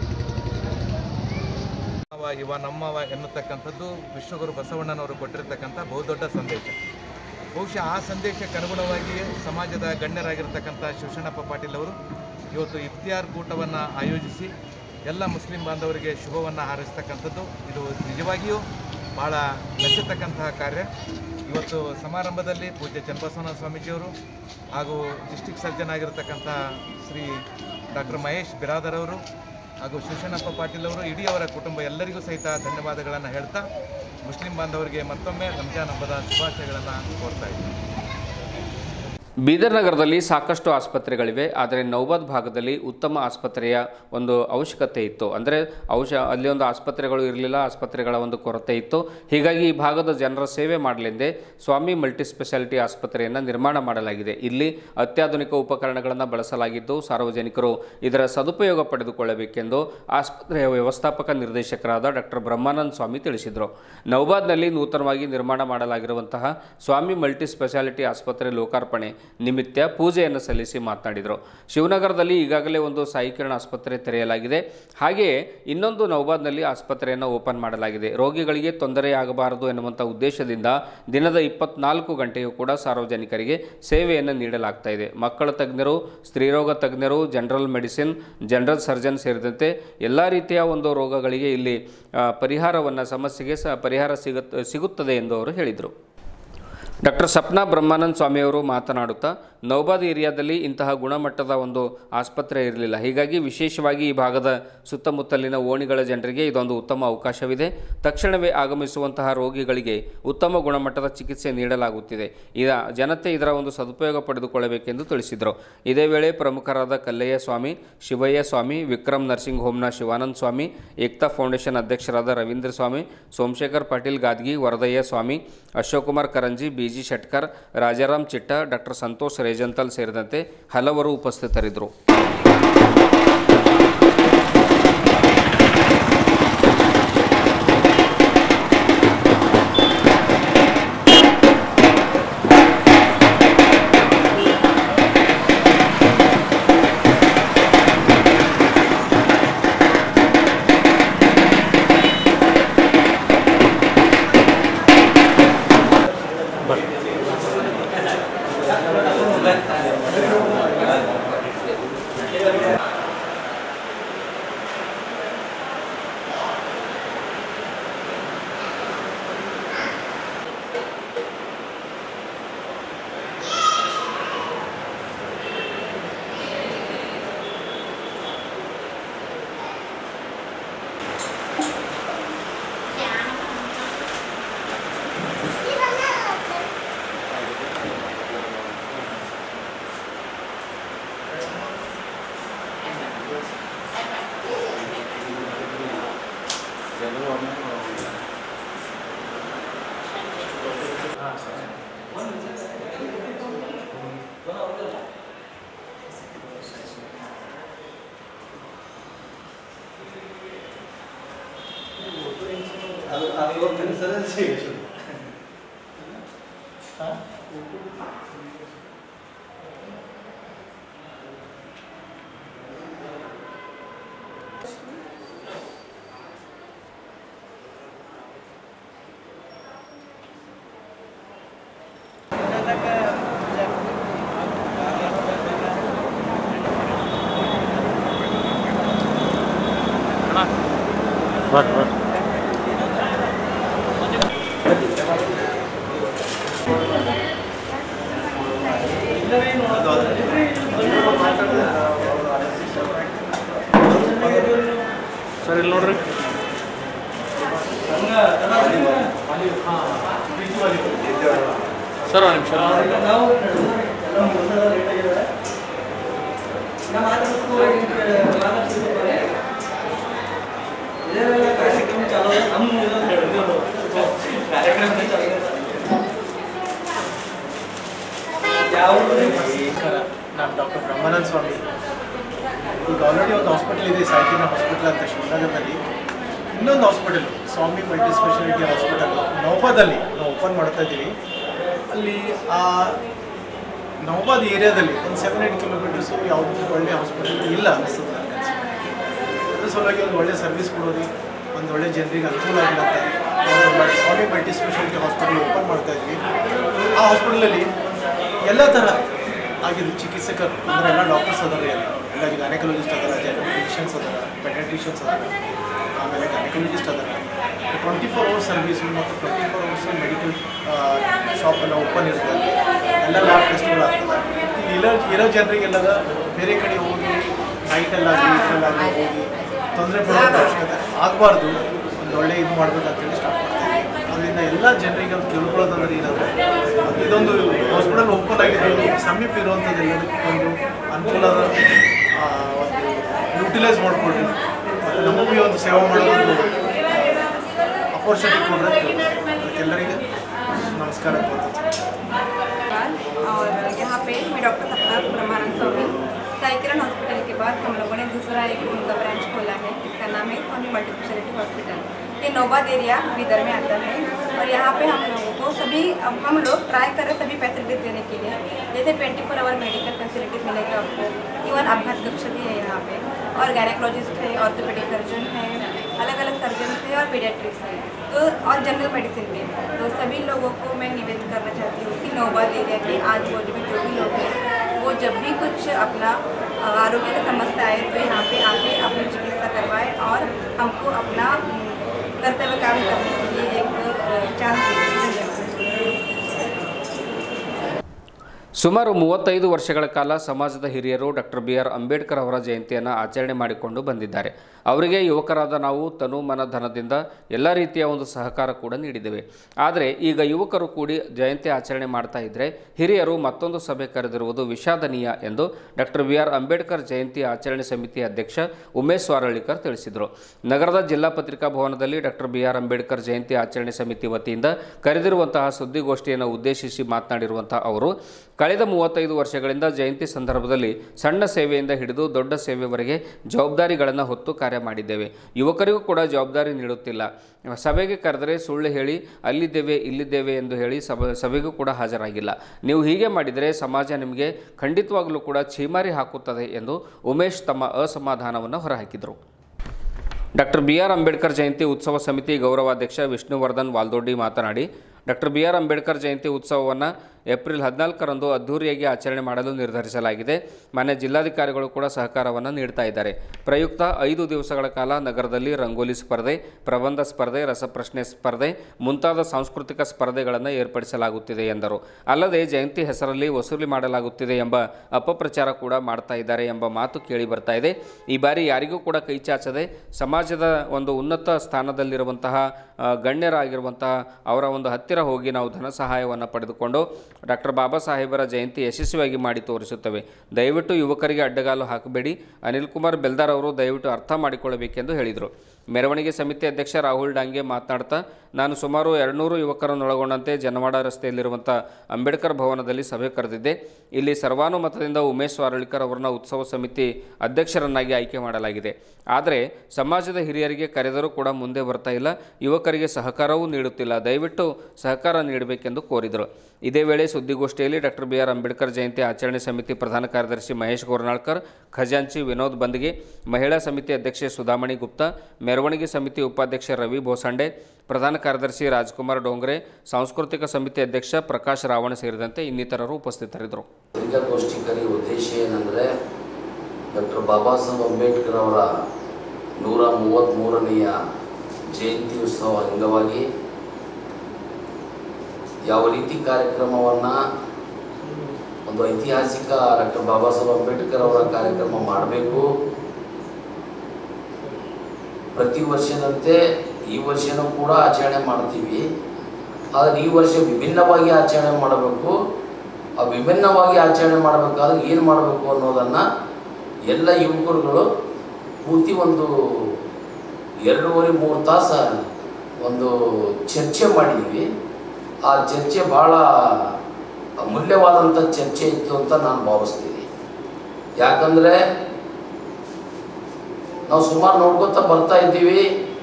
ನಮ್ಮವ ಇವ ನಮ್ಮವ ಎನ್ನುತ್ತಕ್ಕಂಥದ್ದು ವಿಶ್ವಗುರು ಬಸವಣ್ಣನವರು ಕೊಟ್ಟಿರ್ತಕ್ಕಂಥ ಬಹುದೊಡ್ಡ ಸಂದೇಶ ಬಹುಶಃ ಆ ಸಂದೇಶಕ್ಕೆ ಅನುಗುಣವಾಗಿಯೇ ಸಮಾಜದ ಗಣ್ಯರಾಗಿರ್ತಕ್ಕಂಥ ಶಿವಶಣ್ಣಪ್ಪ ಪಾಟೀಲ್ ಅವರು ಇವತ್ತು ಇಫ್ತಿಯಾರ್ ಕೂಟವನ್ನು ಆಯೋಜಿಸಿ ಎಲ್ಲ ಮುಸ್ಲಿಂ ಬಾಂಧವರಿಗೆ ಶುಭವನ್ನು ಹಾರೈಸ್ತಕ್ಕಂಥದ್ದು ಇದು ನಿಜವಾಗಿಯೂ ಭಾಳ ಮೆಚ್ಚತಕ್ಕಂತಹ ಕಾರ್ಯ ಇವತ್ತು ಸಮಾರಂಭದಲ್ಲಿ ಪೂಜ್ಯ ಚನ್ನಬಸವನ ಸ್ವಾಮೀಜಿಯವರು ಹಾಗೂ ಡಿಸ್ಟಿಕ್ ಸರ್ಜನ್ ಆಗಿರತಕ್ಕಂಥ ಶ್ರೀ ಡಾಕ್ಟರ್ ಮಹೇಶ್ ಬಿರಾದರ್ ಅವರು ಹಾಗೂ ಶಿವಶಣ್ಣಪ್ಪ ಪಾಟೀಲ್ ಅವರು ಇಡೀ ಅವರ ಕುಟುಂಬ ಎಲ್ಲರಿಗೂ ಸಹಿತ ಧನ್ಯವಾದಗಳನ್ನು ಹೇಳ್ತಾ ಮುಸ್ಲಿಂ ಬಾಂಧವರಿಗೆ ಮತ್ತೊಮ್ಮೆ ರಂಜಾನ್ ಹಬ್ಬದ ಶುಭಾಶಯಗಳನ್ನು ಕೋರ್ತಾ ಇದ್ದೀನಿ ಬೀದರ್ ನಗರದಲ್ಲಿ ಸಾಕಷ್ಟು ಆಸ್ಪತ್ರೆಗಳಿವೆ ಆದರೆ ನೌಬಾದ್ ಭಾಗದಲ್ಲಿ ಉತ್ತಮ ಆಸ್ಪತ್ರೆಯ ಒಂದು ಅವಶ್ಯಕತೆ ಇತ್ತು ಅಂದರೆ ಔಷ ಅಲ್ಲಿ ಒಂದು ಆಸ್ಪತ್ರೆಗಳು ಇರಲಿಲ್ಲ ಆಸ್ಪತ್ರೆಗಳ ಒಂದು ಕೊರತೆ ಇತ್ತು ಹೀಗಾಗಿ ಈ ಭಾಗದ ಜನರ ಸೇವೆ ಮಾಡಲೆಂದೇ ಸ್ವಾಮಿ ಮಲ್ಟಿ ಸ್ಪೆಷಾಲಿಟಿ ಆಸ್ಪತ್ರೆಯನ್ನು ನಿರ್ಮಾಣ ಮಾಡಲಾಗಿದೆ ಇಲ್ಲಿ ಅತ್ಯಾಧುನಿಕ ಉಪಕರಣಗಳನ್ನು ಬಳಸಲಾಗಿದ್ದು ಸಾರ್ವಜನಿಕರು ಇದರ ಸದುಪಯೋಗ ಪಡೆದುಕೊಳ್ಳಬೇಕೆಂದು ಆಸ್ಪತ್ರೆಯ ವ್ಯವಸ್ಥಾಪಕ ನಿರ್ದೇಶಕರಾದ ಡಾಕ್ಟರ್ ಬ್ರಹ್ಮಾನಂದ್ ಸ್ವಾಮಿ ತಿಳಿಸಿದರು ನೌಬಾದ್ನಲ್ಲಿ ನೂತನವಾಗಿ ನಿರ್ಮಾಣ ಮಾಡಲಾಗಿರುವಂತಹ ಸ್ವಾಮಿ ಮಲ್ಟಿ ಸ್ಪೆಷಾಲಿಟಿ ಆಸ್ಪತ್ರೆ ಲೋಕಾರ್ಪಣೆ ನಿಮಿತ್ತ ಪೂಜೆಯನ್ನು ಸಲ್ಲಿಸಿ ಮಾತನಾಡಿದರು ಶಿವನಗರದಲ್ಲಿ ಈಗಾಗಲೇ ಒಂದು ಸಾಯಿಕಿರಣ ಆಸ್ಪತ್ರೆ ತೆರೆಯಲಾಗಿದೆ ಹಾಗೆಯೇ ಇನ್ನೊಂದು ನೌಬಾದ್ನಲ್ಲಿ ಆಸ್ಪತ್ರೆಯನ್ನು ಓಪನ್ ಮಾಡಲಾಗಿದೆ ರೋಗಿಗಳಿಗೆ ತೊಂದರೆಯಾಗಬಾರದು ಎನ್ನುವಂಥ ಉದ್ದೇಶದಿಂದ ದಿನದ ಇಪ್ಪತ್ನಾಲ್ಕು ಗಂಟೆಯೂ ಕೂಡ ಸಾರ್ವಜನಿಕರಿಗೆ ಸೇವೆಯನ್ನು ನೀಡಲಾಗ್ತಾ ಇದೆ ಮಕ್ಕಳ ತಜ್ಞರು ಸ್ತ್ರೀರೋಗ ತಜ್ಞರು ಜನರಲ್ ಮೆಡಿಸಿನ್ ಜನರಲ್ ಸರ್ಜನ್ ಸೇರಿದಂತೆ ಎಲ್ಲ ರೀತಿಯ ಒಂದು ರೋಗಗಳಿಗೆ ಇಲ್ಲಿ ಪರಿಹಾರವನ್ನು ಸಮಸ್ಯೆಗೆ ಸ ಪರಿಹಾರ ಸಿಗುತ್ತ ಸಿಗುತ್ತದೆ ಎಂದು ಅವರು ಹೇಳಿದರು ಡಾಕ್ಟರ್ ಸಪ್ನಾ ಬ್ರಹ್ಮಾನಂದ್ ಸ್ವಾಮಿಯವರು ಮಾತನಾಡುತ್ತಾ ನೌಬಾದ್ ಏರಿಯಾದಲ್ಲಿ ಇಂತಹ ಗುಣಮಟ್ಟದ ಒಂದು ಆಸ್ಪತ್ರೆ ಇರಲಿಲ್ಲ ಹೀಗಾಗಿ ವಿಶೇಷವಾಗಿ ಈ ಭಾಗದ ಸುತ್ತಮುತ್ತಲಿನ ಓಣಿಗಳ ಜನರಿಗೆ ಇದೊಂದು ಉತ್ತಮ ಅವಕಾಶವಿದೆ ತಕ್ಷಣವೇ ಆಗಮಿಸುವಂತಹ ರೋಗಿಗಳಿಗೆ ಉತ್ತಮ ಗುಣಮಟ್ಟದ ಚಿಕಿತ್ಸೆ ನೀಡಲಾಗುತ್ತಿದೆ ಇದ ಜನತೆ ಇದರ ಒಂದು ಸದುಪಯೋಗ ಪಡೆದುಕೊಳ್ಳಬೇಕೆಂದು ತಿಳಿಸಿದರು ಇದೇ ವೇಳೆ ಪ್ರಮುಖರಾದ ಕಲ್ಲಯ್ಯ ಸ್ವಾಮಿ ಶಿವಯ್ಯ ಸ್ವಾಮಿ ವಿಕ್ರಮ್ ನರ್ಸಿಂಗ್ ಹೋಮ್ನ ಶಿವಾನಂದ್ ಸ್ವಾಮಿ ಏಕ್ತಾ ಫೌಂಡೇಶನ್ ಅಧ್ಯಕ್ಷರಾದ ರವೀಂದ್ರ ಸ್ವಾಮಿ ಸೋಮಶೇಖರ್ ಪಾಟೀಲ್ ಗಾದ್ಗಿ ವರದಯ್ಯ ಸ್ವಾಮಿ ಅಶೋಕ್ ಕುಮಾರ್ ಕರಂಜಿ ಬಿಜಿ ಶೆಟ್ಕರ್ ರಾಜಾರಾಮ್ ಚಿಟ್ಟ ಡಾಕ್ಟರ್ ಸಂತೋಷ್ ರೇಜಂತಲ್ ಸೇರಿದಂತೆ ಹಲವರು ಉಪಸ್ಥಿತರಿದ್ದರು ಸರ್ ಇಲ್ಲಿ ನೋಡ್ರಿ ಸರ್ ಒಂದು ನಿಮಿಷ ನಮಸ್ಕಾರ ನಾನು ಡಾಕ್ಟರ್ ಬ್ರಹ್ಮಾನಂದ ಸ್ವಾಮಿ ಈಗ ಆಲ್ರೆಡಿ ಒಂದು ಹಾಸ್ಪಿಟಲ್ ಇದೆ ಸಾಯ್ಕಿನ ಹಾಸ್ಪಿಟಲ್ ಅಂತ ಶಿವನಗರದಲ್ಲಿ ಇನ್ನೊಂದು hospital Swami multi speciality hospital ನವಬಾದಲ್ಲಿ ನಾವು ಓಪನ್ ಮಾಡ್ತಾ ಇದ್ದೀವಿ ಅಲ್ಲಿ ಆ ನವಬಾದ್ ಏರಿಯಾದಲ್ಲಿ ಒಂದು ಸೆವೆನ್ ಏಟ್ ಕಿಲೋಮೀಟರ್ಸು ಯಾವುದೂ ಒಳ್ಳೆ ಹಾಸ್ಪಿಟಲ್ ಇಲ್ಲ ಅನಿಸ್ತದೆ ನನಗೆ ಅದ್ರ ಸಲುವಾಗಿ ಒಂದು ಒಳ್ಳೆ ಸರ್ವಿಸ್ ಕೊಡೋದು ಒಂದು ಒಳ್ಳೆ ಜನರಿಗೆ ಅನುಕೂಲ ಆಗಲಿ ಅಂತ ಒಂದು multi- Swami multi speciality hospital open ಮಾಡ್ತಾ ಇದ್ವಿ ಆ ಹಾಸ್ಪಿಟಲಲ್ಲಿ ಎಲ್ಲ ಥರ ಆಗಿದ್ದು ಚಿಕಿತ್ಸಕರು ಅಂದರೆ ಎಲ್ಲ ಡಾಕ್ಟರ್ಸ್ ಅದಾರೆ ಅಲ್ಲಿ ಎಲ್ಲ ಗೈನಕಾಲಜಿಸ್ಟ್ ಅದರ ಫಿಸಿಷಿಯನ್ಸ್ ಅದರ ಪೆಡಿಯಾಟ್ರಿಷಿಯನ್ಸ್ ಅದರ ಆಮೇಲೆ ಗೈನಕಾಲಜಿಸ್ಟ್ ಅದರ ಟ್ವೆಂಟಿ ಫೋರ್ ಅವರ್ಸ್ ಸರ್ವಿಸು ಮತ್ತು twenty four hours medical shop ಎಲ್ಲ ಓಪನ್ ಇರ್ತದೆ ಎಲ್ಲ ಲ್ಯಾಬ್ ಟೆಸ್ಟ್ಗಳು ಆಗ್ತದೆ ಇಲ್ಲಿ ಇರೋ ಇರೋ ಜನರಿಗೆಲ್ಲ ಬೇರೆ ಕಡೆ ಹೋಗಿ ನೈಟಲ್ಲಾಗಲಿ ಇದರಲ್ಲಾಗಲಿ ಹೋಗಿ ತೊಂದರೆ ಪಡೋದು ಅವಶ್ಯಕತೆ ಆಗಬಾರ್ದು ಒಂದು ಒಳ್ಳೆ ಇದು ಮಾಡ್ಬೇಕಂತೇಳಿ ಸ್ಟಾರ್ಟ್ ಮಾಡ್ತಾ ಇದ್ದೀವಿ ಅದರಿಂದ ಎಲ್ಲ ಜನರಿಗೆ ಅದು ಕೇಳ್ಕೊಳ್ಳೋದಂದ್ರೆ ಏನಂದರೆ ಇದೊಂದು ಹಾಸ್ಪಿಟಲ್ ಓಪನ್ ಆಗಿರೋದು ಸಮೀಪ ಇರುವಂಥದ್ದು ಎಲ್ಲದಕ್ಕೂ ಒಂದು ಅನುಕೂಲದ ಆ, ಒಂದು ಯುಟಿಲೈಸ್ ಮಾಡ್ಕೊಳ್ರಿ ಮತ್ತು ನಮಗೆ ಒಂದು ಸೇವೆ ಮಾಡೋದು ಅಪರ್ಚುನಿಟಿ ಕೊಡ್ರೆ ಅದಕ್ಕೆಲ್ಲರಿಗೆ ನಮಸ್ಕಾರ ಅಂತ और यहाँ पे मैं डॉक्टर सप्ताह ब्रह्मानंद स्वामी साइकिरन हॉस्पिटल के बाद हम लोगों ने दूसरा एक उनका ब्रांच खोला है इसका नाम है स्वामी मल्टी स्पेशलिटी हॉस्पिटल ये नोबाद एरिया बीदर में आता है और यहाँ पे हम लोगों को सभी अब हम लोग ट्राई कर रहे हैं सभी फैसिलिटीज़ देने के लिए जैसे twenty four hour medical facilities मिलेगा आपको इवन आघात कक्ष भी है यहाँ पे और गायनेकोलॉजिस्ट है ऑर्थोपेडिक सर्जन है अलग अलग सर्जन है और पीडियाट्रिक्स है तो और जनरल मेडिसिन भी है तो सभी लोगों को मैं निवेदन करना चाहती हूँ कि नौबाद एरिया के आज बोली में जो भी लोग हैं वो जब भी कुछ अपना अ, आरोग्य की समस्या आए तो यहाँ पे आके अपनी चिकित्सा करवाएं और हमको अपना अम, कर्तव्य काम करने के लिए एक चांस दें धन्यवाद ಸುಮಾರು ಮೂವತ್ತೈದು ವರ್ಷಗಳ ಕಾಲ ಸಮಾಜದ ಹಿರಿಯರು ಡಾಕ್ಟರ್ ಬಿ ಆರ್ ಅಂಬೇಡ್ಕರ್ ಅವರ ಜಯಂತಿಯನ್ನು ಆಚರಣೆ ಮಾಡಿಕೊಂಡು ಬಂದಿದ್ದಾರೆ ಅವರಿಗೆ ಯುವಕರಾದ ನಾವು ತನು ಮನ ಧನದಿಂದ ಎಲ್ಲ ರೀತಿಯ ಒಂದು ಸಹಕಾರ ಕೂಡ ನೀಡಿದ್ದೇವೆ ಆದರೆ ಈಗ ಯುವಕರು ಕೂಡಿ ಜಯಂತಿ ಆಚರಣೆ ಮಾಡ್ತಾ ಇದ್ದರೆ ಹಿರಿಯರು ಮತ್ತೊಂದು ಸಭೆ ಕರೆದಿರುವುದು ವಿಷಾದನೀಯ ಎಂದು doctor B R Ambedkar Jayanti ಆಚರಣೆ ಸಮಿತಿ ಅಧ್ಯಕ್ಷ ಉಮೇಶ್ ಸ್ವಾರಳ್ಳಿಕರ್ ತಿಳಿಸಿದರು ನಗರದ ಜಿಲ್ಲಾ ಪತ್ರಿಕಾ ಭವನದಲ್ಲಿ doctor B R Ambedkar Jayanti ಆಚರಣೆ ಸಮಿತಿ ವತಿಯಿಂದ ಕರೆದಿರುವಂತಹ ಸುದ್ದಿಗೋಷ್ಠಿಯನ್ನು ಉದ್ದೇಶಿಸಿ ಮಾತನಾಡಿರುವಂತಹ ಅವರು ಕಳೆದ ಮೂವತ್ತೈದು ವರ್ಷಗಳಿಂದ ಜಯಂತಿ ಸಂದರ್ಭದಲ್ಲಿ ಸಣ್ಣ ಸೇವೆಯಿಂದ ಹಿಡಿದು ದೊಡ್ಡ ಸೇವೆವರೆಗೆ ಜವಾಬ್ದಾರಿಗಳನ್ನು ಹೊತ್ತು ಕಾರ್ಯ ಮಾಡಿದ್ದೇವೆ ಯುವಕರಿಗೂ ಕೂಡ ಜವಾಬ್ದಾರಿ ನೀಡುತ್ತಿಲ್ಲ ಸಭೆಗೆ ಕರೆದರೆ ಸುಳ್ಳು ಹೇಳಿ ಅಲ್ಲಿದ್ದೇವೆ ಇಲ್ಲಿದ್ದೇವೆ ಎಂದು ಹೇಳಿ ಸಭೆ ಸಭೆಗೂ ಕೂಡ ಹಾಜರಾಗಿಲ್ಲ ನೀವು ಹೀಗೆ ಮಾಡಿದರೆ ಸಮಾಜ ನಿಮಗೆ ಖಂಡಿತವಾಗಲೂ ಕೂಡ ಛೀಮಾರಿ ಹಾಕುತ್ತದೆ ಎಂದು ಉಮೇಶ್ ತಮ್ಮ ಅಸಮಾಧಾನವನ್ನು ಹೊರಹಾಕಿದರು doctor B R Ambedkar Jayanti ಉತ್ಸವ ಸಮಿತಿ ಗೌರವಾಧ್ಯಕ್ಷ ವಿಷ್ಣುವರ್ಧನ್ ವಾಲ್ದೊಡ್ಡಿ ಮಾತನಾಡಿ doctor B R Ambedkar Jayanti ಉತ್ಸವವನ್ನು ಏಪ್ರಿಲ್ ಹದಿನಾಲ್ಕರಂದು ಅದ್ಧೂರಿಯಾಗಿ ಆಚರಣೆ ಮಾಡಲು ನಿರ್ಧರಿಸಲಾಗಿದೆ ಮಾನ್ಯ ಜಿಲ್ಲಾಧಿಕಾರಿಗಳು ಕೂಡ ಸಹಕಾರವನ್ನು ನೀಡ್ತಾ ಇದ್ದಾರೆ ಪ್ರಯುಕ್ತ ಐದು ದಿವಸಗಳ ಕಾಲ ನಗರದಲ್ಲಿ ರಂಗೋಲಿ ಸ್ಪರ್ಧೆ ಪ್ರಬಂಧ ಸ್ಪರ್ಧೆ ರಸಪ್ರಶ್ನೆ ಸ್ಪರ್ಧೆ ಮುಂತಾದ ಸಾಂಸ್ಕೃತಿಕ ಸ್ಪರ್ಧೆಗಳನ್ನು ಏರ್ಪಡಿಸಲಾಗುತ್ತಿದೆ ಎಂದರು ಅಲ್ಲದೆ ಜಯಂತಿ ಹೆಸರಲ್ಲಿ ವಸೂಲಿ ಮಾಡಲಾಗುತ್ತಿದೆ ಎಂಬ ಅಪಪ್ರಚಾರ ಕೂಡ ಮಾಡ್ತಾ ಇದ್ದಾರೆ ಎಂಬ ಮಾತು ಕೇಳಿ ಬರ್ತಾ ಇದೆ ಈ ಬಾರಿ ಯಾರಿಗೂ ಕೂಡ ಕೈ ಚಾಚದೆ ಸಮಾಜದ ಒಂದು ಉನ್ನತ ಸ್ಥಾನದಲ್ಲಿರುವಂತಹ ಆ, ಗಣ್ಯರಾಗಿರುವಂತಹ ಅವರ ಒಂದು ಹತ್ತಿರ ಹೋಗಿ ನಾವು ಧನ ಸಹಾಯವನ್ನು ಪಡೆದುಕೊಂಡು ಡಾಕ್ಟರ್ ಬಾಬಾ ಸಾಹೇಬರ ಜಯಂತಿ ಯಶಸ್ವಿಯಾಗಿ ಮಾಡಿ ತೋರಿಸುತ್ತೇವೆ ದಯವಿಟ್ಟು ಯುವಕರಿಗೆ ಅಡ್ಡಗಾಲು ಹಾಕಬೇಡಿ ಅನಿಲ್ ಕುಮಾರ್ ಬೆಲ್ದಾರ್ ಅವರು ದಯವಿಟ್ಟು ಅರ್ಥ ಮಾಡಿಕೊಳ್ಳಬೇಕೆಂದು ಹೇಳಿದರು ಮೆರವಣಿಗೆ ಸಮಿತಿ ಅಧ್ಯಕ್ಷ ರಾಹುಲ್ ಡಾಂಗೆ ಮಾತನಾಡ್ತಾ ನಾನು ಸುಮಾರು ಎರಡುನೂರು ಯುವಕರನ್ನೊಳಗೊಂಡಂತೆ ಜನವಾಡ ರಸ್ತೆಯಲ್ಲಿರುವಂಥ ಅಂಬೇಡ್ಕರ್ ಭವನದಲ್ಲಿ ಸಭೆ ಕರೆದಿದ್ದೆ ಇಲ್ಲಿ ಸರ್ವಾನುಮತದಿಂದ ಉಮೇಶ್ ವಾರಳಿಕರ್ ಅವರನ್ನ ಉತ್ಸವ ಸಮಿತಿ ಅಧ್ಯಕ್ಷರನ್ನಾಗಿ ಆಯ್ಕೆ ಮಾಡಲಾಗಿದೆ ಆದರೆ ಸಮಾಜದ ಹಿರಿಯರಿಗೆ ಕರೆದರೂ ಕೂಡ ಮುಂದೆ ಬರ್ತಾ ಇಲ್ಲ ಯುವಕರಿಗೆ ಸಹಕಾರವೂ ನೀಡುತ್ತಿಲ್ಲ ದಯವಿಟ್ಟು ಸಹಕಾರ ನೀಡಬೇಕೆಂದು ಕೋರಿದರು ಇದೇ ವೇಳೆ ಸುದ್ದಿಗೋಷ್ಠಿಯಲ್ಲಿ doctor B R Ambedkar Jayanti ಆಚರಣೆ ಸಮಿತಿ ಪ್ರಧಾನ ಕಾರ್ಯದರ್ಶಿ ಮಹೇಶ್ ಗೋರ್ನಾಳ್ಕರ್ ಖಜಾಂಚಿ ವಿನೋದ್ ಬಂದ್ಗೆ ಮಹಿಳಾ ಸಮಿತಿ ಅಧ್ಯಕ್ಷೆ ಸುಧಾಮಣಿ ಗುಪ್ತಾ ಮೆರವಣಿಗೆ ಸಮಿತಿ ಉಪಾಧ್ಯಕ್ಷ ರವಿ ಬೋಸಂಡೆ ಪ್ರಧಾನ ಕಾರ್ಯದರ್ಶಿ ರಾಜ್ಕುಮಾರ್ ಡೋಂಗ್ರೆ ಸಾಂಸ್ಕೃತಿಕ ಸಮಿತಿ ಅಧ್ಯಕ್ಷ ಪ್ರಕಾಶ್ ರಾವಣ ಸೇರಿದಂತೆ ಇನ್ನಿತರರು ಉಪಸ್ಥಿತರಿದ್ದರು ಪತ್ರಿಕಾಗೋಷ್ಠಿ ಕರೆಯುವ ಉದ್ದೇಶ ಏನಂದರೆ ಡಾಕ್ಟರ್ ಬಾಬಾ ಸಾಹೇಬ್ ಅಂಬೇಡ್ಕರ್ ಅವರ ನೂರ ಮೂವತ್ತ್ಮೂರನೆಯ ಜಯಂತಿ ಉತ್ಸವ ಅಂಗವಾಗಿ ಯಾವ ರೀತಿ ಕಾರ್ಯಕ್ರಮವನ್ನು ಒಂದು ಐತಿಹಾಸಿಕ ಡಾಕ್ಟರ್ ಬಾಬಾ ಸಾಹೇಬ್ ಅಂಬೇಡ್ಕರ್ ಅವರ ಕಾರ್ಯಕ್ರಮ ಮಾಡಬೇಕು ಪ್ರತಿ ವರ್ಷದಂತೆ ಈ ವರ್ಷನೂ ಕೂಡ ಆಚರಣೆ ಮಾಡ್ತೀವಿ ಆದರೆ ಈ ವರ್ಷ ವಿಭಿನ್ನವಾಗಿ ಆಚರಣೆ ಮಾಡಬೇಕು ಆ ವಿಭಿನ್ನವಾಗಿ ಆಚರಣೆ ಮಾಡಬೇಕಾದ್ರೆ ಏನು ಮಾಡಬೇಕು ಅನ್ನೋದನ್ನು ಎಲ್ಲ ಯುವಕರುಗಳು ಪೂರ್ತಿ ಒಂದು ಎರಡೂವರೆ ಮೂರು ತಾಸು ಒಂದು ಚರ್ಚೆ ಮಾಡಿದ್ದೀವಿ ಆ ಚರ್ಚೆ ಭಾಳ ಅಮೂಲ್ಯವಾದಂಥ ಚರ್ಚೆ ಇತ್ತು ಅಂತ ನಾನು ಭಾವಿಸ್ತೀನಿ ಯಾಕಂದರೆ ನಾವು ಸುಮಾರು ನೋಡ್ಕೊತಾ ಬರ್ತಾ ಇದ್ದೀವಿ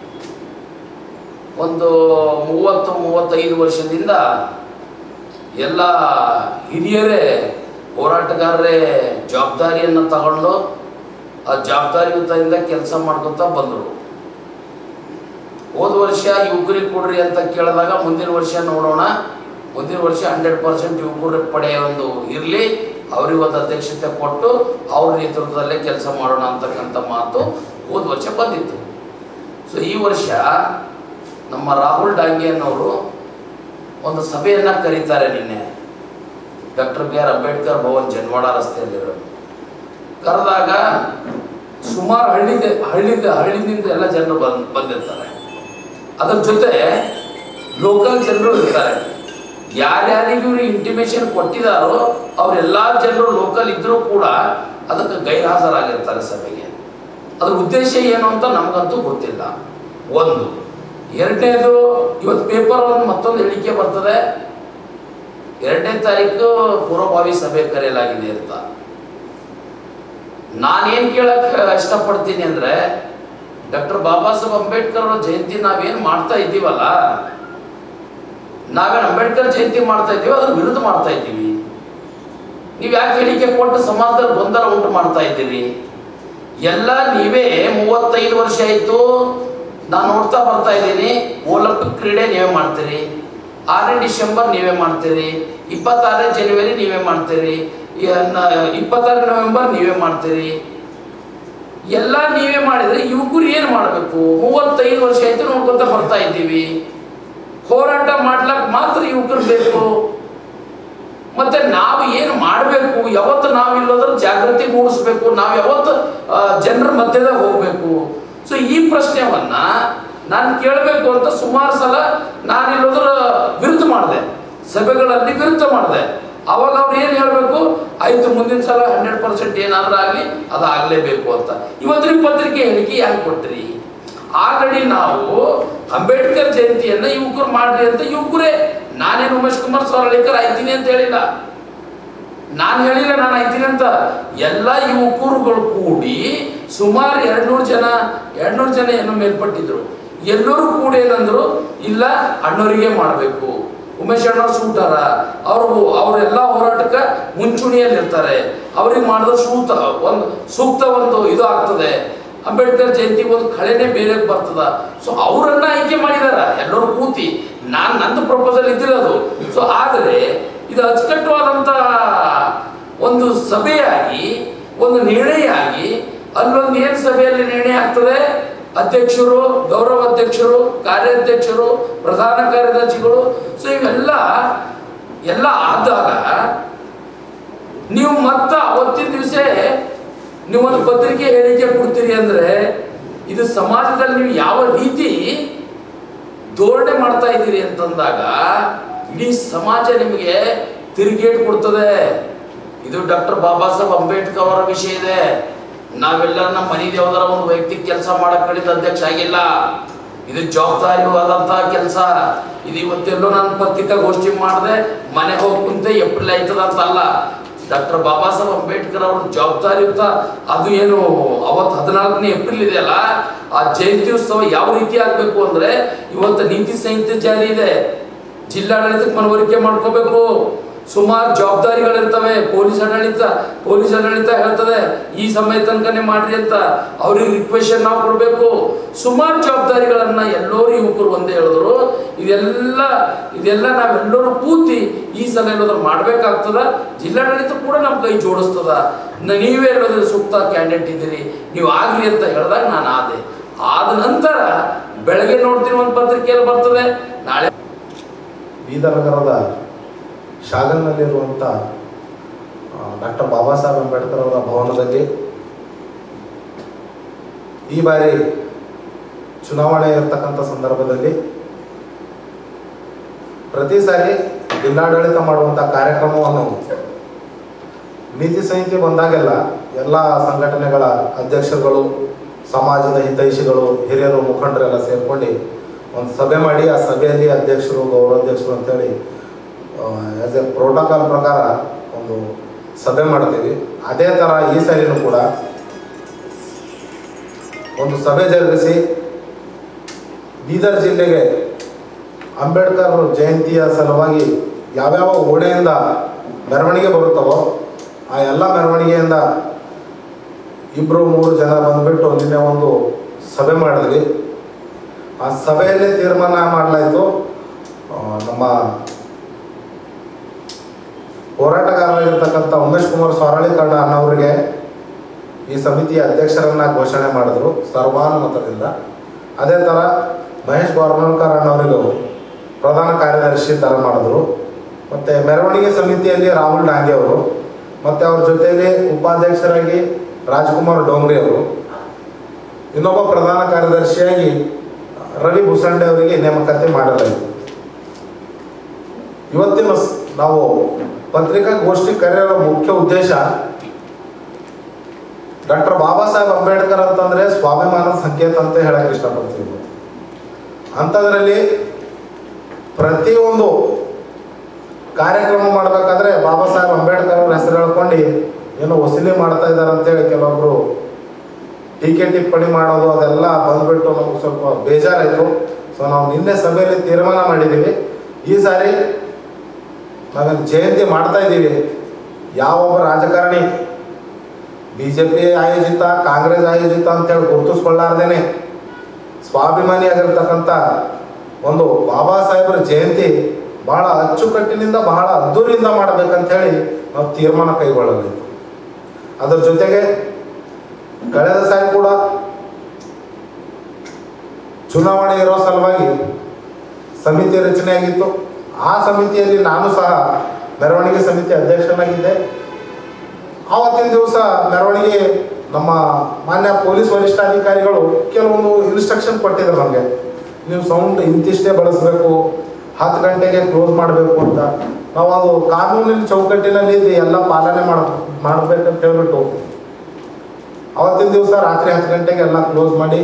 ಒಂದು ಮೂವತ್ತು ಮೂವತ್ತೈದು ವರ್ಷದಿಂದ ಎಲ್ಲ ಹಿರಿಯರೇ ಹೋರಾಟಗಾರರೇ ಜವಾಬ್ದಾರಿಯನ್ನು ತಗೊಂಡು ಆ ಜವಾಬ್ದಾರಿಯುತದಿಂದ ಕೆಲಸ ಮಾಡ್ಕೊತಾ ಬಂದರು ಹೋದ ವರ್ಷ ಯುವಕರಿಗೆ ಕೊಡ್ರಿ ಅಂತ ಕೇಳಿದಾಗ ಮುಂದಿನ ವರ್ಷ ನೋಡೋಣ ಮುಂದಿನ ವರ್ಷ ಹಂಡ್ರೆಡ್ ಪರ್ಸೆಂಟ್ ಯುವಕರ ಪಡೆ ಒಂದು ಇರಲಿ ಅವ್ರಿಗೆ ಒಂದು ಅಧ್ಯಕ್ಷತೆ ಕೊಟ್ಟು ಅವ್ರ ನೇತೃತ್ವದಲ್ಲೇ ಕೆಲಸ ಮಾಡೋಣ ಅಂತಕ್ಕಂಥ ಮಾತು ಹೋದ ವರ್ಷ ಬಂದಿತ್ತು ಸೊ ಈ ವರ್ಷ ನಮ್ಮ ರಾಹುಲ್ ಡಾಂಗೆ ಅನ್ನೋರು ಒಂದು ಸಭೆಯನ್ನು ಕರೀತಾರೆ ನಿನ್ನೆ doctor B R Ambedkar Bhavan Janwada ರಸ್ತೆಯಲ್ಲಿರೋ ಕರೆದಾಗ ಸುಮಾರು ಹಳ್ಳಿಗೆ ಹಳ್ಳಿಗೆ ಹಳ್ಳಿನಿಂದ ಎಲ್ಲ ಜನರು ಬಂದ್ ಬಂದಿರ್ತಾರೆ ಅದ್ರ ಜೊತೆ ಲೋಕಲ್ ಜನರು ಇರ್ತಾರೆ ಯಾರ್ಯಾರಿಗೆ ಇವರು ಇಂಟಿಮೇಷನ್ ಕೊಟ್ಟಿದ್ದಾರೋ ಅವರೆಲ್ಲ ಜನರು ಲೋಕಲ್ ಇದ್ದರೂ ಕೂಡ ಅದಕ್ಕೆ ಗೈರ್ಹಾಜರಾಗಿರ್ತಾರೆ ಸಭೆಗೆ ಅದ್ರ ಉದ್ದೇಶ ಏನು ಅಂತ ನಮಗಂತೂ ಗೊತ್ತಿಲ್ಲ ಒಂದು ಎರಡನೇದು ಇವತ್ತು ಪೇಪರ್ ಒಂದು ಮತ್ತೊಂದು ಹೇಳಿಕೆ ಬರ್ತದೆ ಎರಡನೇ ತಾರೀಕು ಪೂರ್ವಭಾವಿ ಸಭೆ ಕರೆಯಲಾಗಿದೆ ಅಂತ ನಾನೇನು ಕೇಳಕ್ಕೆ ಇಷ್ಟಪಡ್ತೀನಿ ಅಂದರೆ ಡಾಕ್ಟರ್ ಬಾಬಾ ಸಾಹೇಬ್ ಅಂಬೇಡ್ಕರ್ ಅವರ ಜಯಂತಿ ನಾವೇನು ಮಾಡ್ತಾ ಇದ್ದೀವಲ್ಲ ನಾವೇನು ಅಂಬೇಡ್ಕರ್ ಜಯಂತಿ ಮಾಡ್ತಾ ಇದ್ದೀವಿ ಅದ್ರ ವಿರುದ್ಧ ಮಾಡ್ತಾ ಇದ್ದೀವಿ ನೀವು ಯಾಕೆ ಹೇಳಿಕೆ ಕೊಟ್ಟು ಸಮಾಜದಲ್ಲಿ ಗೊಂದಲ ಉಂಟು ಮಾಡ್ತಾ ಇದ್ದೀರಿ ಎಲ್ಲ ನೀವೇ ಮೂವತ್ತೈದು ವರ್ಷ ಆಯಿತು ನಾನು ನೋಡ್ತಾ ಬರ್ತಾ ಇದ್ದೀನಿ ಒಲಿಂಪಿಕ್ ಕ್ರೀಡೆ ನೀವೇ ಮಾಡ್ತೀರಿ ಆರನೇ ಡಿಸೆಂಬರ್ ನೀವೇ ಮಾಡ್ತೀರಿ ಇಪ್ಪತ್ತಾರನೇ ಜನವರಿ ನೀವೇ ಮಾಡ್ತೀರಿ ಇಪ್ಪತ್ತಾರು ನವೆಂಬರ್ ನೀವೇ ಮಾಡ್ತೀರಿ ಎಲ್ಲ ನೀವೇ ಮಾಡಿದ್ರೆ ಯುವಕರು ಏನು ಮಾಡಬೇಕು ಮೂವತ್ತೈದು ವರ್ಷ ಆಯ್ತು ನೋಡ್ಕೊತ ಬರ್ತಾ ಇದ್ದೀವಿ ಹೋರಾಟ ಮಾಡ್ಲಕ್ಕೆ ಮಾತ್ರ ಯುವಕರು ಬೇಕು ಮತ್ತೆ ನಾವು ಏನು ಮಾಡಬೇಕು ಯಾವತ್ತು ನಾವು ಇಲ್ಲೋದ್ರ ಜಾಗೃತಿ ಮೂಡಿಸ್ಬೇಕು ನಾವು ಯಾವತ್ತು ಜನರ ಮಧ್ಯದಾಗ ಹೋಗಬೇಕು ಸೊ ಈ ಪ್ರಶ್ನೆವನ್ನ ನಾನು ಕೇಳಬೇಕು ಅಂತ ಸುಮಾರು ಸಲ ನಾನು ಇಲ್ಲೋದ್ರ ವಿರುದ್ಧ ಮಾಡಿದೆ ಸಭೆಗಳಲ್ಲಿ ವಿರುದ್ಧ ಮಾಡಿದೆ ಅವಾಗ ಅವ್ರು ಏನು ಹೇಳಬೇಕು ಆಯ್ತು ಮುಂದಿನ ಸಲ ಹಂಡ್ರೆಡ್ ಪರ್ಸೆಂಟ್ ಏನಾದ್ರೂ ಆಗಲಿ ಅದು ಆಗಲೇಬೇಕು ಅಂತ ಇವತ್ತಿನ ಪತ್ರಿಕೆ ಹೇಳಿಕೆ ಯಾಕೆ ಕೊಟ್ರಿ ಆಲ್ರೆಡಿ ನಾವು ಅಂಬೇಡ್ಕರ್ ಜಯಂತಿಯನ್ನ ಯುವಕರು ಮಾಡ್ರಿ ಅಂತ ಯುವಕರೇ ನಾನೇನು ಉಮೇಶ್ ಕುಮಾರ್ ಸವರಳಿಕರ್ ಆಯ್ತೀನಿ ಅಂತ ಹೇಳಿಲ್ಲ ನಾನು ಹೇಳಿಲ್ಲ ನಾನು ಆಯ್ತೀನಿ ಅಂತ ಎಲ್ಲ ಯುವಕರುಗಳು ಕೂಡಿ ಸುಮಾರು ಎರಡ್ನೂರು ಜನ ಎರಡ್ನೂರು ಜನ ಏನೋ ಮೇಲ್ಪಟ್ಟಿದ್ರು ಎಲ್ಲರೂ ಕೂಡ ಏನಂದ್ರು ಇಲ್ಲ ಅಣ್ಣವರಿಗೆ ಮಾಡಬೇಕು ಉಮೇಶ್ ಅಣ್ಣವ್ರು ಸೂಟಾರ ಅವರು ಅವರೆಲ್ಲ ಹೋರಾಟಕ್ಕೆ ಮುಂಚೂಣಿಯಲ್ಲಿ ಇರ್ತಾರೆ ಅವ್ರಿಗೆ ಮಾಡಿದ್ರೆ ಸೂತ ಒಂದು ಸೂಕ್ತ ಒಂದು ಇದು ಆಗ್ತದೆ ಅಂಬೇಡ್ಕರ್ ಜಯಂತಿ ಒಂದು ಕಳೆನೇ ಬೇರೆ ಬರ್ತದ ಸೊ ಅವರನ್ನ ಆಯ್ಕೆ ಮಾಡಿದಾರ ಎಲ್ಲರೂ ಕೂತಿ ನಾನು ನಂದು ಪ್ರಪೋಸಲ್ ಇದ್ದಿರೋದು ಸೊ ಆದರೆ ಇದು ಅಚ್ಚುಕಟ್ಟುವಾದಂಥ ಒಂದು ಸಭೆಯಾಗಿ ಒಂದು ನಿರ್ಣಯ ಆಗಿ ಅಲ್ಲೊಂದು ಏನು ಸಭೆಯಲ್ಲಿ ನಿರ್ಣಯ ಆಗ್ತದೆ ಅಧ್ಯಕ್ಷರು ಗೌರವ ಅಧ್ಯಕ್ಷರು ಕಾರ್ಯಾಧ್ಯಕ್ಷರು ಪ್ರಧಾನ ಕಾರ್ಯದರ್ಶಿಗಳು ಸೊ ಇವೆಲ್ಲ ಎಲ್ಲ ಆದಾಗ ನೀವು ಮತ್ತ ಅವತ್ತಿನ ದಿವಸ ನೀವೊಂದು ಪತ್ರಿಕೆ ಹೇಳಿಕೆ ಕೊಡ್ತೀರಿ ಅಂದ್ರೆ ಇದು ಸಮಾಜದಲ್ಲಿ ನೀವು ಯಾವ ರೀತಿ ಧೋರಣೆ ಮಾಡ್ತಾ ಇದ್ದೀರಿ ಅಂತಂದಾಗ ಇಡೀ ಸಮಾಜ ನಿಮಗೆ ತಿರುಗೇಟ್ ಕೊಡ್ತದೆ ಇದು ಡಾಕ್ಟರ್ ಬಾಬಾ ಸಾಹೇಬ್ ಅಂಬೇಡ್ಕರ್ ಅವರ ವಿಷಯ ಇದೆ ನಾವೆಲ್ಲರ ನಮ್ಮ ಮನೆ ದೇವದರ ಒಂದು ವೈಯಕ್ತಿಕ ಕೆಲಸ ಮಾಡಕ್ ಕಳಿತ ಅಧ್ಯಕ್ಷ ಆಗಿಲ್ಲ ಇದು ಜವಾಬ್ದಾರಿವಾದಂತಹ ಕೆಲಸ ಇದು ಇವತ್ತೆಲ್ಲೋ ನಾನು ಪತ್ರಿಕಾಗೋಷ್ಠಿ ಮಾಡಿದೆ ಮನೆ ಹೋಗಿ ಕುಂತೆ ಏಪ್ರಿಲ್ ಆಯ್ತದ ಅಂತ ಅಲ್ಲ ಡಾಕ್ಟರ್ ಬಾಬಾ ಸಾಹೇಬ್ ಅಂಬೇಡ್ಕರ್ ಅವ್ರ ಜವಾಬ್ದಾರಿಯುತ ಅದು ಏನು ಅವತ್ತು ಹದಿನಾಲ್ಕನೇ ಏಪ್ರಿಲ್ ಇದೆಯಲ್ಲ ಆ ಜಯಂತಿ ಉತ್ಸವ ಯಾವ ರೀತಿ ಆಗಬೇಕು ಅಂದ್ರೆ ಇವತ್ತು ನೀತಿ ಸಂಹಿತೆ ಜಾರಿ ಇದೆ ಜಿಲ್ಲಾಡಳಿತಕ್ಕೆ ಮನವರಿಕೆ ಮಾಡ್ಕೋಬೇಕು ಸುಮಾರು ಜವಾಬ್ದಾರಿಗಳಿರ್ತವೆ ಪೊಲೀಸ್ ಆಡಳಿತ ಪೊಲೀಸ್ ಆಡಳಿತ ಹೇಳ್ತದೆ ಈ ಸಮಯ ತನಕನೇ ಮಾಡ್ರಿ ಅಂತ ಅವ್ರಿಗೆ ರಿಕ್ವೆಷನ್ ನಾವು ಕೊಡಬೇಕು ಸುಮಾರು ಜವಾಬ್ದಾರಿಗಳನ್ನ ಎಲ್ಲರೂ ಯುವಕರು ಒಂದೇ ಹೇಳಿದ್ರು ಇದೆಲ್ಲ ಇದೆಲ್ಲ ನಾವೆಲ್ಲರೂ ಕೂತಿ ಈ ಸಲ ಏನಾದ್ರು ಮಾಡ್ಬೇಕಾಗ್ತದ ಜಿಲ್ಲಾಡಳಿತ ಕೂಡ ನಮ್ಮ ಕೈ ಜೋಡಿಸ್ತದ ನ- ನೀವೇ ಹೇಳೋದ್ರ ಸೂಕ್ತ ಕ್ಯಾಂಡಿಡೇಟ್ ಇದ್ದೀರಿ ನೀವು ಆಗ್ಲಿ ಅಂತ ಹೇಳಿದಾಗ ನಾನು ಆದೆ ಆದ ನಂತರ ಬೆಳಗ್ಗೆ ನೋಡ್ತೀನಿ ಒಂದು ಪತ್ರಿಕೆಯಲ್ಲಿ ಬರ್ತದೆ ನಾಳೆ ಬೀದರ್ ನಗರದ ಶಾಗಲ್ನಲ್ಲಿರುವಂಥ ಡಾಕ್ಟರ್ ಬಾಬಾ ಸಾಹೇಬ್ ಅಂಬೇಡ್ಕರ್ ಅವರ ಭವನದಲ್ಲಿ ಈ ಬಾರಿ ಚುನಾವಣೆ ಇರತಕ್ಕಂಥ ಸಂದರ್ಭದಲ್ಲಿ ಪ್ರತಿ ಸಾರಿ ಜಿಲ್ಲಾಡಳಿತ ಮಾಡುವಂಥ ಕಾರ್ಯಕ್ರಮವನ್ನು ನೀತಿ ಸಂಹಿತೆ ಬಂದಾಗೆಲ್ಲ ಎಲ್ಲ ಸಂಘಟನೆಗಳ ಅಧ್ಯಕ್ಷರುಗಳು ಸಮಾಜದ ಹಿತೈಷಿಗಳು ಹಿರಿಯರು ಮುಖಂಡರೆಲ್ಲ ಸೇರ್ಕೊಂಡು ಒಂದು ಸಭೆ ಮಾಡಿ ಆ ಸಭೆಯಲ್ಲಿ ಅಧ್ಯಕ್ಷರು ಗೌರವಾಧ್ಯಕ್ಷರು ಅಂತೇಳಿ ಆ್ಯಸ್ ಎ ಪ್ರೋಟೋಕಾಲ್ ಪ್ರಕಾರ ಒಂದು ಸಭೆ ಮಾಡ್ತೀವಿ ಅದೇ ಥರ ಈ ಸಾರಿನೂ ಕೂಡ ಒಂದು ಸಭೆ ಜರುಗಿಸಿ ಬೀದರ್ ಜಿಲ್ಲೆಗೆ ಅಂಬೇಡ್ಕರ್ ಜಯಂತಿಯ ಸಲುವಾಗಿ ಯಾವ್ಯಾವ ಓಣೆಯಿಂದ ಮೆರವಣಿಗೆ ಬರುತ್ತವೋ ಆ ಎಲ್ಲ ಮೆರವಣಿಗೆಯಿಂದ ಇಬ್ಬರು ಮೂರು ಜನ ಬಂದುಬಿಟ್ಟು ನಿನ್ನೆ ಒಂದು ಸಭೆ ಮಾಡಿದ್ವಿ ಆ ಸಭೆಯಲ್ಲಿ ತೀರ್ಮಾನ ಮಾಡಲಾಯಿತು ನಮ್ಮ ಹೋರಾಟಗಾರರಾಗಿರ್ತಕ್ಕಂಥ ಉಮೇಶ್ ಕುಮಾರ್ ಸಾರಳಿಕಂಡ ಅನ್ನೋರಿಗೆ ಈ ಸಮಿತಿಯ ಅಧ್ಯಕ್ಷರನ್ನ ಘೋಷಣೆ ಮಾಡಿದ್ರು ಸರ್ವಾನುಮತದಿಂದ ಅದೇ ಥರ ಮಹೇಶ್ ಗೋರ್ಮನ್ಕರ್ ಅನ್ನೋರಿಗೂ ಪ್ರಧಾನ ಕಾರ್ಯದರ್ಶಿ ಥರ ಮಾಡಿದ್ರು ಮತ್ತು ಮೆರವಣಿಗೆ ಸಮಿತಿಯಲ್ಲಿ ರಾಹುಲ್ ಡಾಂಗೆ ಅವರು ಮತ್ತು ಅವ್ರ ಜೊತೆಯಲ್ಲಿ ಉಪಾಧ್ಯಕ್ಷರಾಗಿ ರಾಜ್ಕುಮಾರ್ ಡೋಂಗ್ರಿ ಅವರು ಇನ್ನೊಬ್ಬ ಪ್ರಧಾನ ಕಾರ್ಯದರ್ಶಿಯಾಗಿ ರವಿ ಭೂಸಂಡೆ ಅವರಿಗೆ ನೇಮಕಾತಿ ಮಾಡಲಾಯಿತು ಇವತ್ತಿನ ಸ್- ನಾವು ಪತ್ರಿಕಾಗೋಷ್ಠಿ ಕರೆಯೋ ಮುಖ್ಯ ಉದ್ದೇಶ ಡಾಕ್ಟರ್ ಬಾಬಾ ಸಾಹೇಬ್ ಅಂಬೇಡ್ಕರ್ ಅಂತಂದ್ರೆ ಸ್ವಾಭಿಮಾನದ ಸಂಕೇತ ಅಂತ ಹೇಳಕ್ ಇಷ್ಟಪಡ್ತೀವಿ ಅಂಥದ್ರಲ್ಲಿ ಪ್ರತಿಯೊಂದು ಕಾರ್ಯಕ್ರಮ ಮಾಡಬೇಕಾದ್ರೆ ಬಾಬಾ ಸಾಹೇಬ್ ಅಂಬೇಡ್ಕರ್ ಅವ್ರ ಹೆಸರು ಹೇಳ್ಕೊಂಡು ಏನೋ ವಸೂಲಿ ಮಾಡ್ತಾ ಇದ್ದಾರೆ ಅಂತೇಳಿ ಕೆಲವೊಬ್ರು ಟೀಕೆ ಟಿಪ್ಪಣಿ ಮಾಡೋದು ಅದೆಲ್ಲ ಬಂದ್ಬಿಟ್ಟು ನಮ್ಗೆ ಸ್ವಲ್ಪ ಬೇಜಾರಾಯಿತು ಸೊ ನಾವು ನಿನ್ನೆ ಸಭೆಯಲ್ಲಿ ತೀರ್ಮಾನ ಮಾಡಿದ್ದೀವಿ ಈ ಸಾರಿ ನಾವೇನು ಜಯಂತಿ ಮಾಡ್ತಾ ಇದ್ದೀವಿ ಯಾವೊಬ್ಬ ರಾಜಕಾರಣಿ ಬಿ ಜೆ ಪಿ ಆಯೋಜಿತ ಕಾಂಗ್ರೆಸ್ ಆಯೋಜಿತ ಅಂತೇಳಿ ಗುರುತಿಸ್ಕೊಳ್ಳಾರ್ದೇನೆ ಸ್ವಾಭಿಮಾನಿಯಾಗಿರ್ತಕ್ಕಂಥ ಒಂದು ಬಾಬಾ ಸಾಹೇಬರ ಜಯಂತಿ ಬಹಳ ಅಚ್ಚುಕಟ್ಟಿನಿಂದ ಬಹಳ ಅದ್ದೂರಿಯಿಂದ ಮಾಡಬೇಕಂತೇಳಿ ನಾವು ತೀರ್ಮಾನ ಕೈಗೊಳ್ಳಬೇಕು ಅದರ ಜೊತೆಗೆ ಕಳೆದ ಸಾರಿ ಕೂಡ ಚುನಾವಣೆ ಇರೋ ಸಲುವಾಗಿ ಸಮಿತಿ ರಚನೆಯಾಗಿತ್ತು ಆ ಸಮಿತಿಯಲ್ಲಿ ನಾನು ಸಹ ಮೆರವಣಿಗೆ ಸಮಿತಿ ಅಧ್ಯಕ್ಷನಾಗಿದ್ದೆ ಆವತ್ತಿನ ದಿವಸ ಮೆರವಣಿಗೆ ನಮ್ಮ ಮಾನ್ಯ ಪೊಲೀಸ್ ವರಿಷ್ಠಾಧಿಕಾರಿಗಳು ಕೆಲವೊಂದು ಇನ್ಸ್ಟ್ರಕ್ಷನ್ ಕೊಟ್ಟಿದ್ರು ನಮಗೆ ನೀವು ಸೌಂಡ್ ಇಂತಿಷ್ಟೇ ಬಳಸಬೇಕು ಹತ್ತು ಗಂಟೆಗೆ ಕ್ಲೋಸ್ ಮಾಡಬೇಕು ಅಂತ ನಾವು ಅದು ಕಾನೂನಿನ ಚೌಕಟ್ಟಿನಲ್ಲಿ ಇದು ಎಲ್ಲ ಪಾಲನೆ ಮಾಡ ಮಾಡಬೇಕಂತ ಹೇಳ್ಬಿಟ್ಟು ಅವತ್ತಿನ ದಿವಸ ರಾತ್ರಿ ಹತ್ತು ಗಂಟೆಗೆ ಎಲ್ಲ ಕ್ಲೋಸ್ ಮಾಡಿ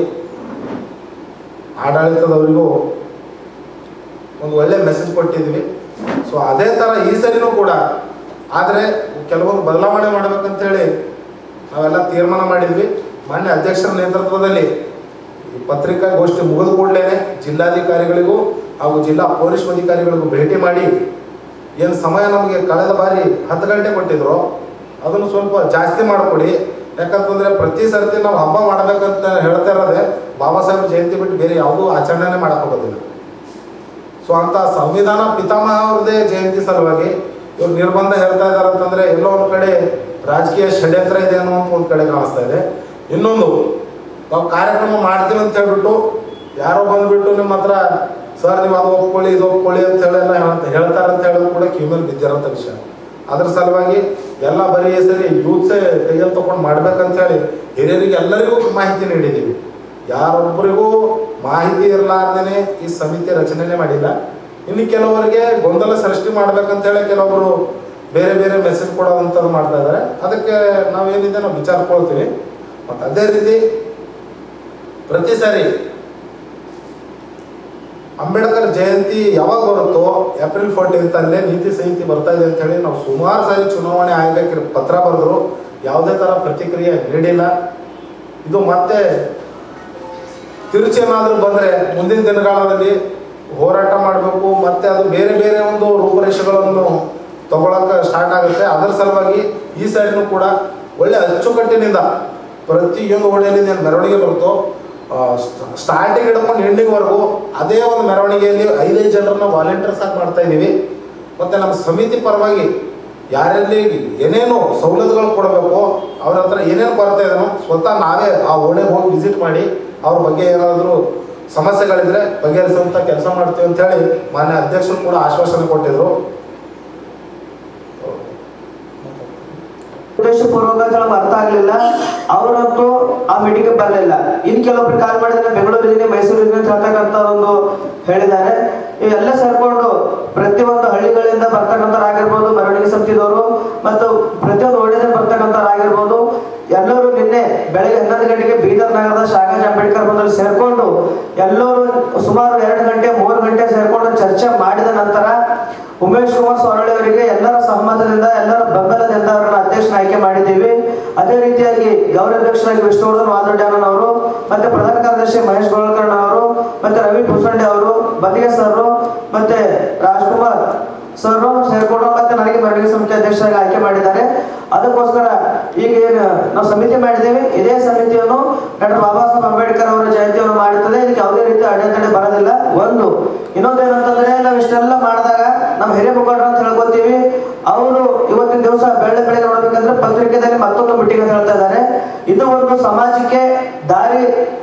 ಆಡಳಿತದವರಿಗೂ ಒಂದು ಒಳ್ಳೆ ಮೆಸೇಜ್ ಕೊಟ್ಟಿದ್ವಿ ಸೊ ಅದೇ ಥರ ಈ ಸರಿನೂ ಕೂಡ ಆದರೆ ಕೆಲವೊಂದು ಬದಲಾವಣೆ ಮಾಡ್ಬೇಕಂತೇಳಿ ನಾವೆಲ್ಲ ತೀರ್ಮಾನ ಮಾಡಿದ್ವಿ ಮಾನ್ಯ ಅಧ್ಯಕ್ಷರ ನೇತೃತ್ವದಲ್ಲಿ ಈ ಪತ್ರಿಕಾಗೋಷ್ಠಿ ಮುಗಿದ ಕೂಡಲೇ ಜಿಲ್ಲಾಧಿಕಾರಿಗಳಿಗೂ ಹಾಗೂ ಜಿಲ್ಲಾ ಪೊಲೀಸ್ ಅಧಿಕಾರಿಗಳಿಗೂ ಭೇಟಿ ಮಾಡಿ ಏನು ಸಮಯ ನಮಗೆ ಕಳೆದ ಬಾರಿ ಹತ್ತು ಗಂಟೆ ಕೊಟ್ಟಿದ್ರು ಅದನ್ನು ಸ್ವಲ್ಪ ಜಾಸ್ತಿ ಮಾಡಿಕೊಡಿ ಯಾಕಂತಂದ್ರೆ ಪ್ರತಿ ಸರ್ತಿ ನಾವು ಹಬ್ಬ ಮಾಡ್ಬೇಕಂತ ಹೇಳ್ತಾ ಇರೋದೇ ಬಾಬಾ ಸಾಹೇಬ್ ಜಯಂತಿ ಬಿಟ್ಟು ಬೇರೆ ಯಾವುದೂ ಆಚರಣೆನೇ ಮಾಡಕ್ ಹೋಗೋದಿಲ್ಲ ಸೊ ಅಂತ ಸಂವಿಧಾನ ಪಿತಾಮಹ ಅವ್ರದ್ದೇ ಜಯಂತಿ ಸಲುವಾಗಿ ಇವ್ರು ನಿರ್ಬಂಧ ಹೇಳ್ತಾ ಇದ್ದಾರೆ ಅಂತಂದ್ರೆ ಎಲ್ಲೋ ಒಂದು ಕಡೆ ರಾಜಕೀಯ ಷಡ್ಯಂತ್ರ ಇದೆ ಅನ್ನೋ ಒಂದು ಕಡೆ ಕಾಣಿಸ್ತಾ ಇದೆ ಇನ್ನೊಂದು ನಾವು ಕಾರ್ಯಕ್ರಮ ಮಾಡ್ತೀವಿ ಅಂತ ಹೇಳ್ಬಿಟ್ಟು ಯಾರೋ ಬಂದ್ಬಿಟ್ಟು ನಿಮ್ಮ ಹತ್ರ ಸರ್ ನೀವು ಅದು ಒಪ್ಕೊಳ್ಳಿ ಇದು ಒಪ್ಕೊಳ್ಳಿ ಅಂತ ಹೇಳೆಲ್ಲ ಹೇಳ್ತ ಹೇಳ್ತಾರೆ ಅಂತ ಹೇಳೋದು ಕೂಡ ಕಿವಿಮೇಲೆ ಬಿದ್ದಿರೋಂಥ ವಿಷಯ ಅದ್ರ ಸಲುವಾಗಿ ಎಲ್ಲ ಬರೀ ಸರಿ ಯೂತ್ಸೇ ಕೈಯಲ್ಲಿ ತಗೊಂಡು ಮಾಡ್ಬೇಕಂತ ಹೇಳಿ ಹಿರಿಯರಿಗೆ ಎಲ್ಲರಿಗೂ ಮಾಹಿತಿ ನೀಡಿದ್ದೀವಿ ಯಾರೊಬ್ಬರಿಗೂ ಮಾಹಿತಿ ಇರಲಾರ್ದೇನೆ ಈ ಸಮಿತಿ ರಚನೆನೇ ಮಾಡಿಲ್ಲ ಇನ್ನು ಕೆಲವರಿಗೆ ಗೊಂದಲ ಸೃಷ್ಟಿ ಮಾಡ್ಬೇಕಂತೇಳಿ ಕೆಲವೊಬ್ರು ಬೇರೆ ಬೇರೆ ಮೆಸೇಜ್ ಕೊಡೋವಂಥದ್ದು ಮಾಡ್ತಾ ಇದ್ದಾರೆ ಅದಕ್ಕೆ ನಾವೇನಿದೆ ನಾವು ವಿಚಾರಕೊಳ್ತೀವಿ ಮತ್ತು ಅದೇ ರೀತಿ ಪ್ರತಿ ಸಾರಿ ಅಂಬೇಡ್ಕರ್ ಜಯಂತಿ ಯಾವಾಗ ಬರುತ್ತೋ ಏಪ್ರಿಲ್ ಫೋರ್ಟೀನ್ತ್ ಅಲ್ಲೇ ನೀತಿ ಸಂಹಿತೆ ಬರ್ತಾ ಇದೆ ಅಂತ ಹೇಳಿ ನಾವು ಸುಮಾರು ಸಾರಿ ಚುನಾವಣೆ ಆಯೋಗಕ್ಕೆ ಪತ್ರ ಬರೆದ್ರು ಯಾವುದೇ ಥರ ಪ್ರತಿಕ್ರಿಯೆ ನೀಡಿಲ್ಲ ಇದು ಮತ್ತೆ ತಿರುಚಿ ಏನಾದರೂ ಬಂದರೆ ಮುಂದಿನ ದಿನಗಳಲ್ಲಿ ಹೋರಾಟ ಮಾಡಬೇಕು ಮತ್ತೆ ಅದು ಬೇರೆ ಬೇರೆ ಒಂದು ರೂಪರೇಷೆಗಳನ್ನು ತಗೊಳಕ್ಕೆ ಸ್ಟಾರ್ಟ್ ಆಗುತ್ತೆ ಅದರ ಸಲುವಾಗಿ ಈ ಸಾರಿನೂ ಕೂಡ ಒಳ್ಳೆ ಅಚ್ಚುಕಟ್ಟಿನಿಂದ ಪ್ರತಿಯೊಂದು ಓಣಿಯಲ್ಲಿ ಏನು ಮೆರವಣಿಗೆ ಬರುತ್ತೋ ಸ್ಟಾರ್ಟಿಂಗ್ ಹಿಡ್ಕೊಂಡು ಎಂಡಿಂಗ್ವರೆಗೂ ಅದೇ ಒಂದು ಮೆರವಣಿಗೆಯಲ್ಲಿ ಐದೈದು ಜನರನ್ನ ವಾಲಂಟಿಯರ್ಸ್ ಆಗಿ ಮಾಡ್ತಾ ಇದ್ದೀವಿ ಮತ್ತು ನಮ್ಮ ಸಮಿತಿ ಪರವಾಗಿ ಯಾರಲ್ಲಿ ಏನೇನು ಸವಲತ್ತುಗಳು ಕೊಡಬೇಕು ಅವ್ರ ಹತ್ರ ಏನೇನು ಕೊರತೆ ಇದೆನೋ ಸ್ವತಃ ನಾವೇ ಆ ಓಣೆಗೆ ಹೋಗಿ ವಿಸಿಟ್ ಮಾಡಿ ಅವ್ರ ಬಗ್ಗೆ ಏನಾದರೂ ಸಮಸ್ಯೆಗಳಿದ್ರೆ ಬಗೆಹರಿಸುವಂಥ ಕೆಲಸ ಮಾಡ್ತೀವಿ ಅಂತ ಹೇಳಿ ಮಾನ್ಯ ಅಧ್ಯಕ್ಷರು ಕೂಡ ಆಶ್ವಾಸನೆ ಕೊಟ್ಟಿದ್ರು ಉದ್ದೇಶಪೂರ್ವಕ ನಮ್ಗೆ ಅರ್ಥ ಆಗ್ಲಿಲ್ಲ ಅವರಂತೂ ಆ ಮೀಟಿಂಗ್ ಬರಲಿಲ್ಲ ಇನ್ ಕೆಲವೊಬ್ರು ಕಾಲ್ ಮಾಡಿದ್ರೆ ಬೆಂಗಳೂರಿದ್ದೀನಿ ಮೈಸೂರಿದ್ದೀನಿ ಅಂತ ಹೇಳ್ತಕ್ಕಂಥ ಒಂದು ಹೇಳಿದ್ದಾರೆ ಇವೆಲ್ಲ ಸೇರ್ಕೊಂಡು ಪ್ರತಿಯೊಂದು ಹಳ್ಳಿಗಳಿಂದ ಬರ್ತಕ್ಕಂಥವ್ರಾಗಿರ್ಬೋದು ಮೆರವಣಿಗೆ ಸಮಿತಿದವರು ಮತ್ತು ಪ್ರತಿಯೊಂದು ಓಣಿಯಿಂದ ಬರ್ತಕ್ಕಂಥವ್ರಾಗಿರ್ಬೋದು ಎಲ್ಲರೂ ನಿನ್ನೆ ಬೆಳಗ್ಗೆ ಹನ್ನೊಂದು ಗಂಟೆಗೆ ಬೀದರ್ ನಗರದ ಶಾಖಾಜ್ ಅಂಬೇಡ್ಕರ್ ಭವನದಲ್ಲಿ ಸೇರ್ಕೊಂಡು ಎಲ್ಲರೂ ಸುಮಾರು ಎರಡು ಗಂಟೆ ಮೂರು ಗಂಟೆ ಸೇರ್ಕೊಂಡು ಚರ್ಚೆ ಮಾಡಿದ ನಂತರ ಉಮೇಶ್ ಕುಮಾರ್ ಸೊರಳಿ ಅವರಿಗೆ ಎಲ್ಲರ ಸಹಮತದಿಂದ ಎಲ್ಲರ ಬೆಂಬಲದಿಂದ ಅವರನ್ನ ಅಧ್ಯಕ್ಷನ ಆಯ್ಕೆ ಮಾಡಿದ್ದೀವಿ ಅದೇ ರೀತಿಯಾಗಿ ಗೌರವಾಧ್ಯಕ್ಷರಾಗಿ ವಿಷ್ಣುವರ್ಧನ್ ವಾದಡ್ಯಾನನ್ ಅವರು ಮತ್ತೆ ಪ್ರಧಾನ ಕಾರ್ಯದರ್ಶಿ ಮಹೇಶ್ ಗೋಳ್ಕರ್ಣ ಅವರು ಮತ್ತೆ ರವಿ ಭೂಸಂಡೆ ಅವರು ಬದಿಗೆ ಸರ್ ಮತ್ತೆ ರಾಜ್ಕುಮಾರ್ ಸರ್ ಸೇರ್ಕೊಂಡು ಮತ್ತೆ ನನಗೆ ಮೆರವಣಿಗೆ ಸಮಿತಿ ಅಧ್ಯಕ್ಷರಾಗಿ ಆಯ್ಕೆ ಮಾಡಿದ್ದಾರೆ ಅದಕ್ಕೋಸ್ಕರ ಈಗ ಏನು ನಾವು ಸಮಿತಿ ಮಾಡಿದ್ದೇವೆ ಇದೇ ಸಮಿತಿಯನ್ನು ಡಾಕ್ಟರ್ ಬಾಬಾ ಸಾಹೇಬ್ ಅಂಬೇಡ್ಕರ್ ಅವರ ಜಯಂತಿಯನ್ನು ಮಾಡುತ್ತದೆ ಇದಕ್ಕೆ ಯಾವುದೇ ರೀತಿ ಅಡೆತಡೆ ಬರೋದಿಲ್ಲ ಒಂದು ಇನ್ನೊಂದೇನಂತಂದ್ರೆ ನಾವು ಇಷ್ಟೆಲ್ಲ ಮಾಡಿದಾಗ ನಮ್ಮ ಹಿರಿಯ ಮುಖಂಡರು ಅಂತ ಹೇಳ್ಕೊತೀವಿ ಅವರು ಇವತ್ತಿನ ದಿವಸ ಬೆಳ್ಳೆ ಬೆಳಗ್ಗೆ ನೋಡ್ಬೇಕಂದ್ರೆ ಪತ್ರಿಕೆಯಲ್ಲಿ ಮತ್ತೊಂದು ಮೀಟಿಂಗ್ ಅಂತ ಹೇಳ್ತಾ ಇದ್ದಾರೆ ಇದು ಒಂದು ಸಮಾಜಕ್ಕೆ ದಾರಿ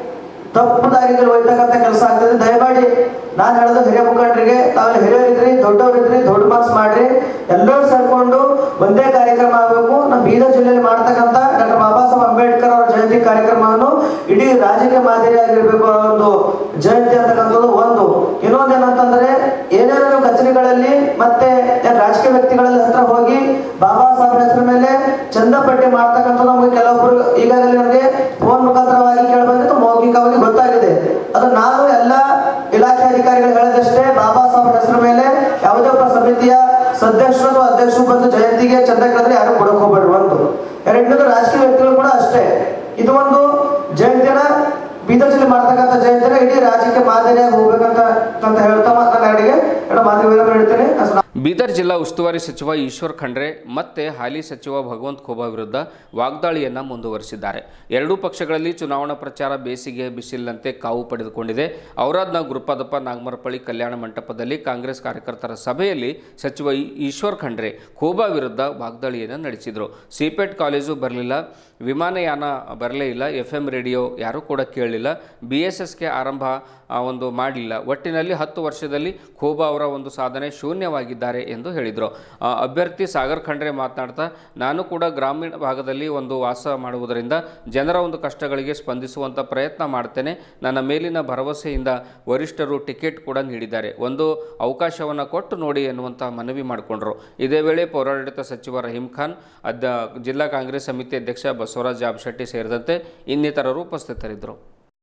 ತಪ್ಪು ದಾರಿಯಲ್ಲಿ ಒಯ್ತಕ್ಕಂಥ ಕೆಲಸ ಆಗ್ತದೆ ದಯಮಾಡಿ ನಾನು ಹೇಳೋದು ಹಿರಿಯ ಮುಖಂಡರಿಗೆ ತಾವೆಲ್ಲ ಹಿರಿಯರಿದ್ರಿ ದೊಡ್ಡವರಿದ್ರಿ ದೊಡ್ಡ ಮಾರ್ಕ್ಸ್ ಮಾಡ್ರಿ ಎಲ್ಲರೂ ಸೇರ್ಕೊಂಡು ಒಂದೇ ಕಾರ್ಯಕ್ರಮ ಆಗಬೇಕು ನಮ್ಮ ಬೀದರ್ ಜಿಲ್ಲೆಯಲ್ಲಿ ಮಾಡ್ತಕ್ಕಂಥ ಡಾಕ್ಟರ್ ಬಾಬಾ ಸಾಹೇಬ್ ಅಂಬೇಡ್ಕರ್ ಅವರ ಜಯಂತಿ ಕಾರ್ಯಕ್ರಮವನ್ನು ಇಡೀ ರಾಜ್ಯಕ್ಕೆ ಮಾದರಿಯಾಗಿರ್ಬೇಕು ಅನ್ನೋ ಒಂದು ಜಯಂತಿ ಅಂತಕ್ಕಂಥದ್ದು ಒಂದು ಇನ್ನೊಂದೇನಂತಂದ್ರೆ ಏನೇನೋ ನೀವು ಕಚೇರಿಗಳಲ್ಲಿ ಮತ್ತೆ ಏನ್ ರಾಜಕೀಯ ವ್ಯಕ್ತಿಗಳಲ್ಲಿ ಹತ್ರ ಹೋಗಿ ಬಾಬಾ ಸಾಹೇಬ್ ಹೆಸರ ಮೇಲೆ ಚಂದಪಟ್ಟಿ ಮಾಡ್ತಕ್ಕಂಥದ್ದು ನಮಗೆ ಕೆಲವೊಬ್ರು ಈಗಾಗಲೇ ನಮಗೆ ಫೋನ್ ಮುಖಾಂತರವಾಗಿ ಕೇಳಿ ಬಂದಿತ್ತು ಮೌಖಿಕವಾಗಿ ಗೊತ್ತಾಗಿದೆ ಅದು ನಾನು ಎಲ್ಲ ಇಲಾಖೆ ಅಧಿಕಾರಿಗಳು ಹೇಳದಷ್ಟೇ ಬಾಬಾ ಸಾಹೇಬ್ ಹೆಸರ ಮೇಲೆ ಯಾವುದೇ ಒಬ್ಬ ಸಮಿತಿಯ ಸದಸ್ಯರು ಅಥವಾ ಅಧ್ಯಕ್ಷರು ಬಂದು ಜಯಂತಿಗೆ ಚಂದ ಕೇಳಿದ್ರೆ ಯಾರು ಕೊಡಕ್ ಹೋಗ್ಬೇಡ್ರಿ ಒಂದು ಎರಡನೇದು ರಾಜಕೀಯ ವ್ಯಕ್ತಿಗಳು ಕೂಡ ಅಷ್ಟೇ ಇದು ಒಂದು ಜಯಂತಿನ ಬೀದರ್ ಜಿಲ್ಲೆ ಮಾಡ್ತಕ್ಕಂಥ ಜಯಂತಿನ ಇಡೀ ರಾಜ್ಯಕ್ಕೆ ಮಾದರಿಯಾಗಿ ಹೋಗ್ಬೇಕಂತ ಅಂತ ಹೇಳ್ತಾ ನನ್ನ ಕಡೆಗೆ ಎರಡು ಮಾದರಿ ವಿರಾಮ ಹೇಳ್ತೇನೆ ಬೀದರ್ ಜಿಲ್ಲಾ ಉಸ್ತುವಾರಿ ಸಚಿವ ಈಶ್ವರ್ ಖಂಡ್ರೆ ಮತ್ತೆ ಹಾಲಿ ಸಚಿವ ಭಗವಂತ್ ಖೋಬಾ ವಿರುದ್ಧ ವಾಗ್ದಾಳಿಯನ್ನು ಮುಂದುವರಿಸಿದ್ದಾರೆ ಎರಡೂ ಪಕ್ಷಗಳಲ್ಲಿ ಚುನಾವಣಾ ಪ್ರಚಾರ ಬೇಸಿಗೆ ಬಿಸಿಲಿನಂತೆ ಕಾವು ಪಡೆದುಕೊಂಡಿದೆ ಔರಾದ್ನ ಗುರುಪಾದಪ್ಪ ನಾಗಮರಪಳ್ಳಿ ಕಲ್ಯಾಣ ಮಂಟಪದಲ್ಲಿ ಕಾಂಗ್ರೆಸ್ ಕಾರ್ಯಕರ್ತರ ಸಭೆಯಲ್ಲಿ ಸಚಿವ ಈ- ಈಶ್ವರ್ ಖಂಡ್ರೆ ಖೋಬಾ ವಿರುದ್ಧ ವಾಗ್ದಾಳಿಯನ್ನು ನಡೆಸಿದರು ಸಿಪೆಟ್ ಕಾಲೇಜು ಬರಲಿಲ್ಲ ವಿಮಾನಯಾನ ಬರಲೇ ಇಲ್ಲ ಎಫ್ ಎಂ ರೇಡಿಯೋ ಯಾರೂ ಕೂಡ ಕೇಳಲಿಲ್ಲ ಬಿ ಎಸ್ ಎಸ್ಗೆ ಆರಂಭ ಆ, ಒಂದು ಮಾಡಲಿಲ್ಲ ಒಟ್ಟಿನಲ್ಲಿ ಹತ್ತು ವರ್ಷದಲ್ಲಿ ಖೋಬಾ ಅವರ ಒಂದು ಸಾಧನೆ ಶೂನ್ಯವಾಗಿದ್ದಾರೆ ಎಂದು ಹೇಳಿದರು ಆ, ಅಭ್ಯರ್ಥಿ ಸಾಗರ್ ಖಂಡ್ರೆ ಮಾತನಾಡ್ತಾ ನಾನು ಕೂಡ ಗ್ರಾಮೀಣ ಭಾಗದಲ್ಲಿ ಒಂದು ವಾಸ ಮಾಡುವುದರಿಂದ ಜನರ ಒಂದು ಕಷ್ಟಗಳಿಗೆ ಸ್ಪಂದಿಸುವಂಥ ಪ್ರಯತ್ನ ಮಾಡ್ತೇನೆ ನನ್ನ ಮೇಲಿನ ಭರವಸೆಯಿಂದ ವರಿಷ್ಠರು ಟಿಕೆಟ್ ಕೂಡ ನೀಡಿದ್ದಾರೆ ಒಂದು ಅವಕಾಶವನ್ನು ಕೊಟ್ಟು ನೋಡಿ ಎನ್ನುವಂಥ ಮನವಿ ಮಾಡಿಕೊಂಡ್ರು ಇದೇ ವೇಳೆ ಪೌರಾಡಳಿತ ಸಚಿವ ರಹೀಂ ಖಾನ್ ಅದ್ದ ಜಿಲ್ಲಾ ಕಾಂಗ್ರೆಸ್ ಸಮಿತಿ ಅಧ್ಯಕ್ಷ ಬಸವರಾಜ್ ಜಾಬಶೆಟ್ಟಿ ಸೇರಿದಂತೆ ಇನ್ನಿತರರು ಉಪಸ್ಥಿತರಿದ್ದರು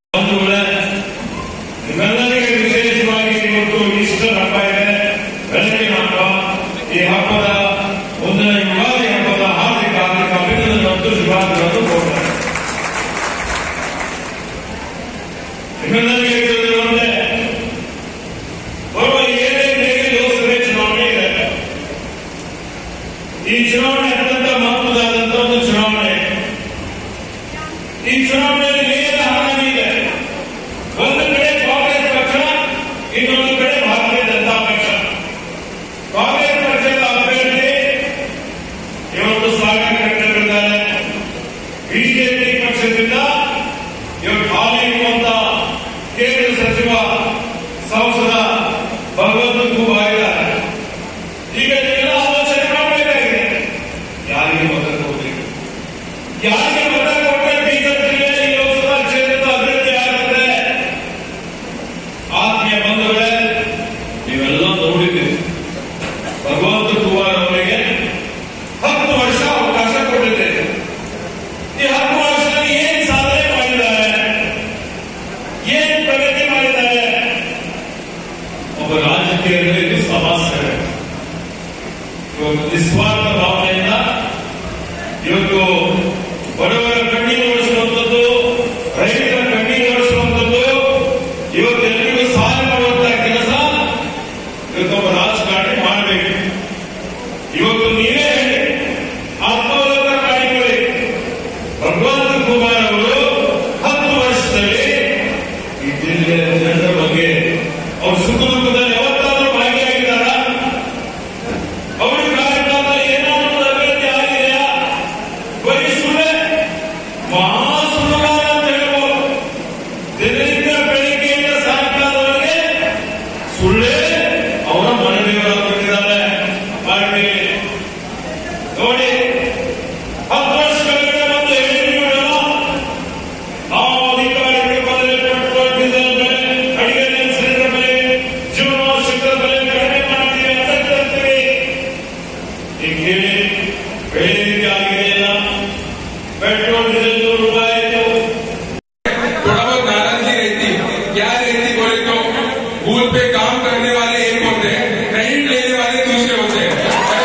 ನಿಮ್ಮೆಲ್ಲರಿಗೆ ವಿಶೇಷವಾಗಿ ಇವತ್ತು ಈಸ್ಟರ್ ಹಬ್ಬ ಇದೆ ಬೆಳಗಿನ ಹಬ್ಬ ಈ ಹಬ್ಬದ ಮುಂದಿನ ಯುಗಾದಿ ಹಬ್ಬದ ಹಾರ್ದಿಕ ಹಾರ್ದಿಕ ಅಭಿನಂದನೆ ಮತ್ತು ಶುಭಾಶಯಗಳನ್ನು ಕೋರ್ತಾರೆ ನಿಮ್ಮೆಲ್ಲರಿಗೆ ತಿಳಿದಿರುವಂತೆ ಬರುವ ಏಳನೇ ಮೇಗೆ ಲೋಕಸಭೆ ಚುನಾವಣೆ ಇದೆ ಈ ಚುನಾವಣೆ ಅತ್ಯಂತ ಮಹತ್ವದಾದಂತಹ ಒಂದು ಚುನಾವಣೆ ಈ ಚುನಾವಣೆಯಲ್ಲಿ ನೇರ ಹಾನಿ ಇದೆ ಒಂದು ಕಡೆ ಕಾಂಗ್ರೆಸ್ ಪಕ್ಷ ಇನ್ನೊಂದು ಕಡೆ ಭಾರತೀಯ ಜನತಾ ಪಕ್ಷ ಕಾಂಗ್ರೆಸ್ ಪಕ್ಷದ ಅಭ್ಯರ್ಥಿ ಇವತ್ತು ಸಾಗರ್ ಕಟ್ಟಿದ್ದಾರೆ ಬಿಜೆಪಿ ಪಕ್ಷದಿಂದ ಇವತ್ತು ಹಾಲಿ ಇರುವಂತ ಕೇಂದ್ರ ಸಚಿವ ಸಂಸದ ಭಗವಂತ ಖೂಬಾ ಇದ್ದಾರೆ ಈಗ ನೀವೆಲ್ಲ ಆಲೋಚನೆ ಮಾಡಬೇಕಾಗಿದೆ ಯಾರಿಗೆ ಮತ ಕೊಡ್ಬೇಕು ಯಾರಿಗೆ ಮತ ಕೊಟ್ಟರೆ ಬೀದರ್ ಜಿಲ್ಲೆ ಈ ಲೋಕಸಭಾ ಕ್ಷೇತ್ರದ ಅಭಿವೃದ್ಧಿ ಆಗ್ತದೆ ಆತ್ಮೀಯ ಬಂಧುಗಳೇ ನೀವೆಲ್ಲ ನೋಡಿದ್ದೀರಿ ಭಗವಂತ ಕುಮಾರ್ ಅವರಿಗೆ ಹತ್ತು ವರ್ಷ ಅವಕಾಶ ಕೊಟ್ಟಿದ್ದೇವೆ ಈ ಹತ್ತು ವರ್ಷದಲ್ಲಿ ಏನ್ ಸಾಧನೆ ಮಾಡಿದ್ದಾರೆ ಏನ್ ಪ್ರಗತಿ ಮಾಡಿದ್ದಾರೆ ಒಬ್ಬ ರಾಜಕೀಯದಲ್ಲಿ ಇದು ಸಮಸ್ಯೆ ಇವತ್ತು ನಿಸ್ವಾರ್ಥ ಭಾವನೆಯಿಂದ ಇವತ್ತು ಬಡವರ ಕಣ್ಣೀರು ಒಡಿಸುವಂಥದ್ದು ರೈತರ ಕಣ್ಣೀರು ಒಡಿಸುವಂಥದ್ದು ಇವತ್ತು ಎಲ್ಲರಿಗೂ ಸಹಾಯ ಮಾಡುವಂತಹ ಕೆಲಸ ಇವತ್ತೊಬ್ಬ ರಾಜಕಾರಣಿ ಮಾಡಬೇಕು ಇವತ್ತು ನೀವೇ ಹೇಳಿ ಆತ್ಮವಲೋಕನ ಮಾಡಿಕೊಳ್ಳಿ ಭಗವಂತ ಕುಮಾರ್ ಅವರು ಹತ್ತು ವರ್ಷದಲ್ಲಿ ಈ ಜಿಲ್ಲೆಯ ಜನರ ಬಗ್ಗೆ ಅವ್ರ ಸುಖ ದುಃಖದಲ್ಲಿ ಯಾವತ್ತಾದ್ರೂ ಭಾಗಿಯಾಗಿದ್ದಾರ ಅವರ ಕಾರ್ಯಕ್ರಮದಲ್ಲಿ ಏನಾದರೂ ಒಂದು ಅಭಿವೃದ್ಧಿ ಆಗಿದೆಯಾ ಬರೀ ಸುಳ್ಳೆ ಮಹಾ ಸುಳ್ಳುಗಾರ ಅಂತ ಹೇಳ್ಬೋದು ದಿನನಿತ್ಯ ಬೆಳಿಗ್ಗೆಯಿಂದ ಸಾಯ करने वाले एक होते हैं क्रेडिट लेने वाले दूसरे होते हैं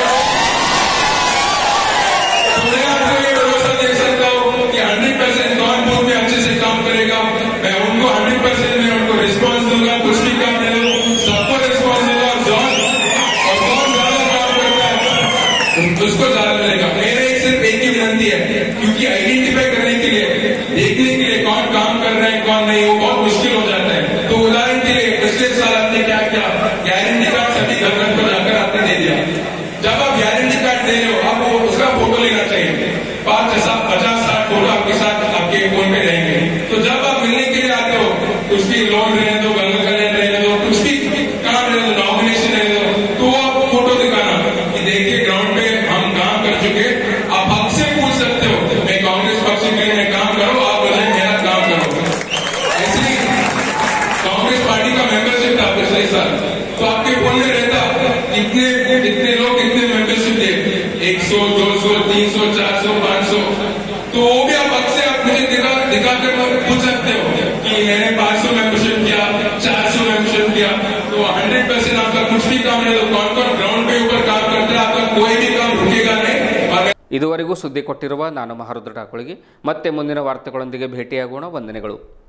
तो मैं आपको ये भरोसा दे सकता हूँ कि हंड्रेड परसेंट कौन बूथ में अच्छे से काम करेगा मैं उनको हंड्रेड परसेंट में उनको रिस्पॉन्स दूंगा कुछ भी काम दे दो सबको रिस्पॉन्स दूंगा जॉन और कौन ज्यादा काम करता है उसको ज्यादा मिलेगा मेरे एक सिर्फ एक ही विनंती है क्योंकि आइडेंटिफाई करने के लिए देखने के लिए कौन काम कर रहा है कौन नहीं वो बहुत मुश्किल हो जाता है तो उदाहरण के लिए पिछले साल आपने क्या किया गारंटी कार्ड सभी घर घर को जाकर आपने दे दिया जब आप गारंटी कार्ड दे रहे हो आपको उसका फोटो लेना चाहिए पांच सात पचास साठ फोटो आपके साथ आपके फोन में रहेंगे तो जब आप मिलने के लिए आते हो कुछ भी लोन रहने दो गंगा कल्याण रहने दो कुछ भी काम रहने दो नॉमिनेशन रहने दो तो वो आप फोटो दिखाना कि देखिए ग्राउंड पे हम काम कर चुके आप हक से पूछ सकते हो मैं कांग्रेस पक्ष के लिए मैं काम करो आप मुझे मेरा काम करो ऐसे ही कांग्रेस पार्टी का मेंबरशिप था पिछले साल तो आपके फोन में रहता कितने कितने लोग कितने मेंबरशिप थे एक सौ दो सौ तीन सौ चार सौ पाँच सौ तो वो भी आप अक्सर आप मुझे दिखा दिखाकर पूछ सकते हो कि मैंने पाँच सौ मेंबरशिप किया चार सौ मेंबरशिप किया तो हंड्रेड परसेंट आपका कुछ भी काम नहीं तो कौन कौन ग्राउंड पे ऊपर काम करता है आपका कोई भी काम रुकेगा नहीं और ಇದುವರೆಗೂ ಸುದ್ದಿ ಕೊಟ್ಟಿರುವ ನಾನು ಮಹಾರುದ್ರ ಠಾಕುಳಿಗೆ ಮತ್ತೆ ಮುಂದಿನ ವಾರ್ತೆಗಳೊಂದಿಗೆ ಭೇಟಿಯಾಗೋಣ ವಂದನೆಗಳು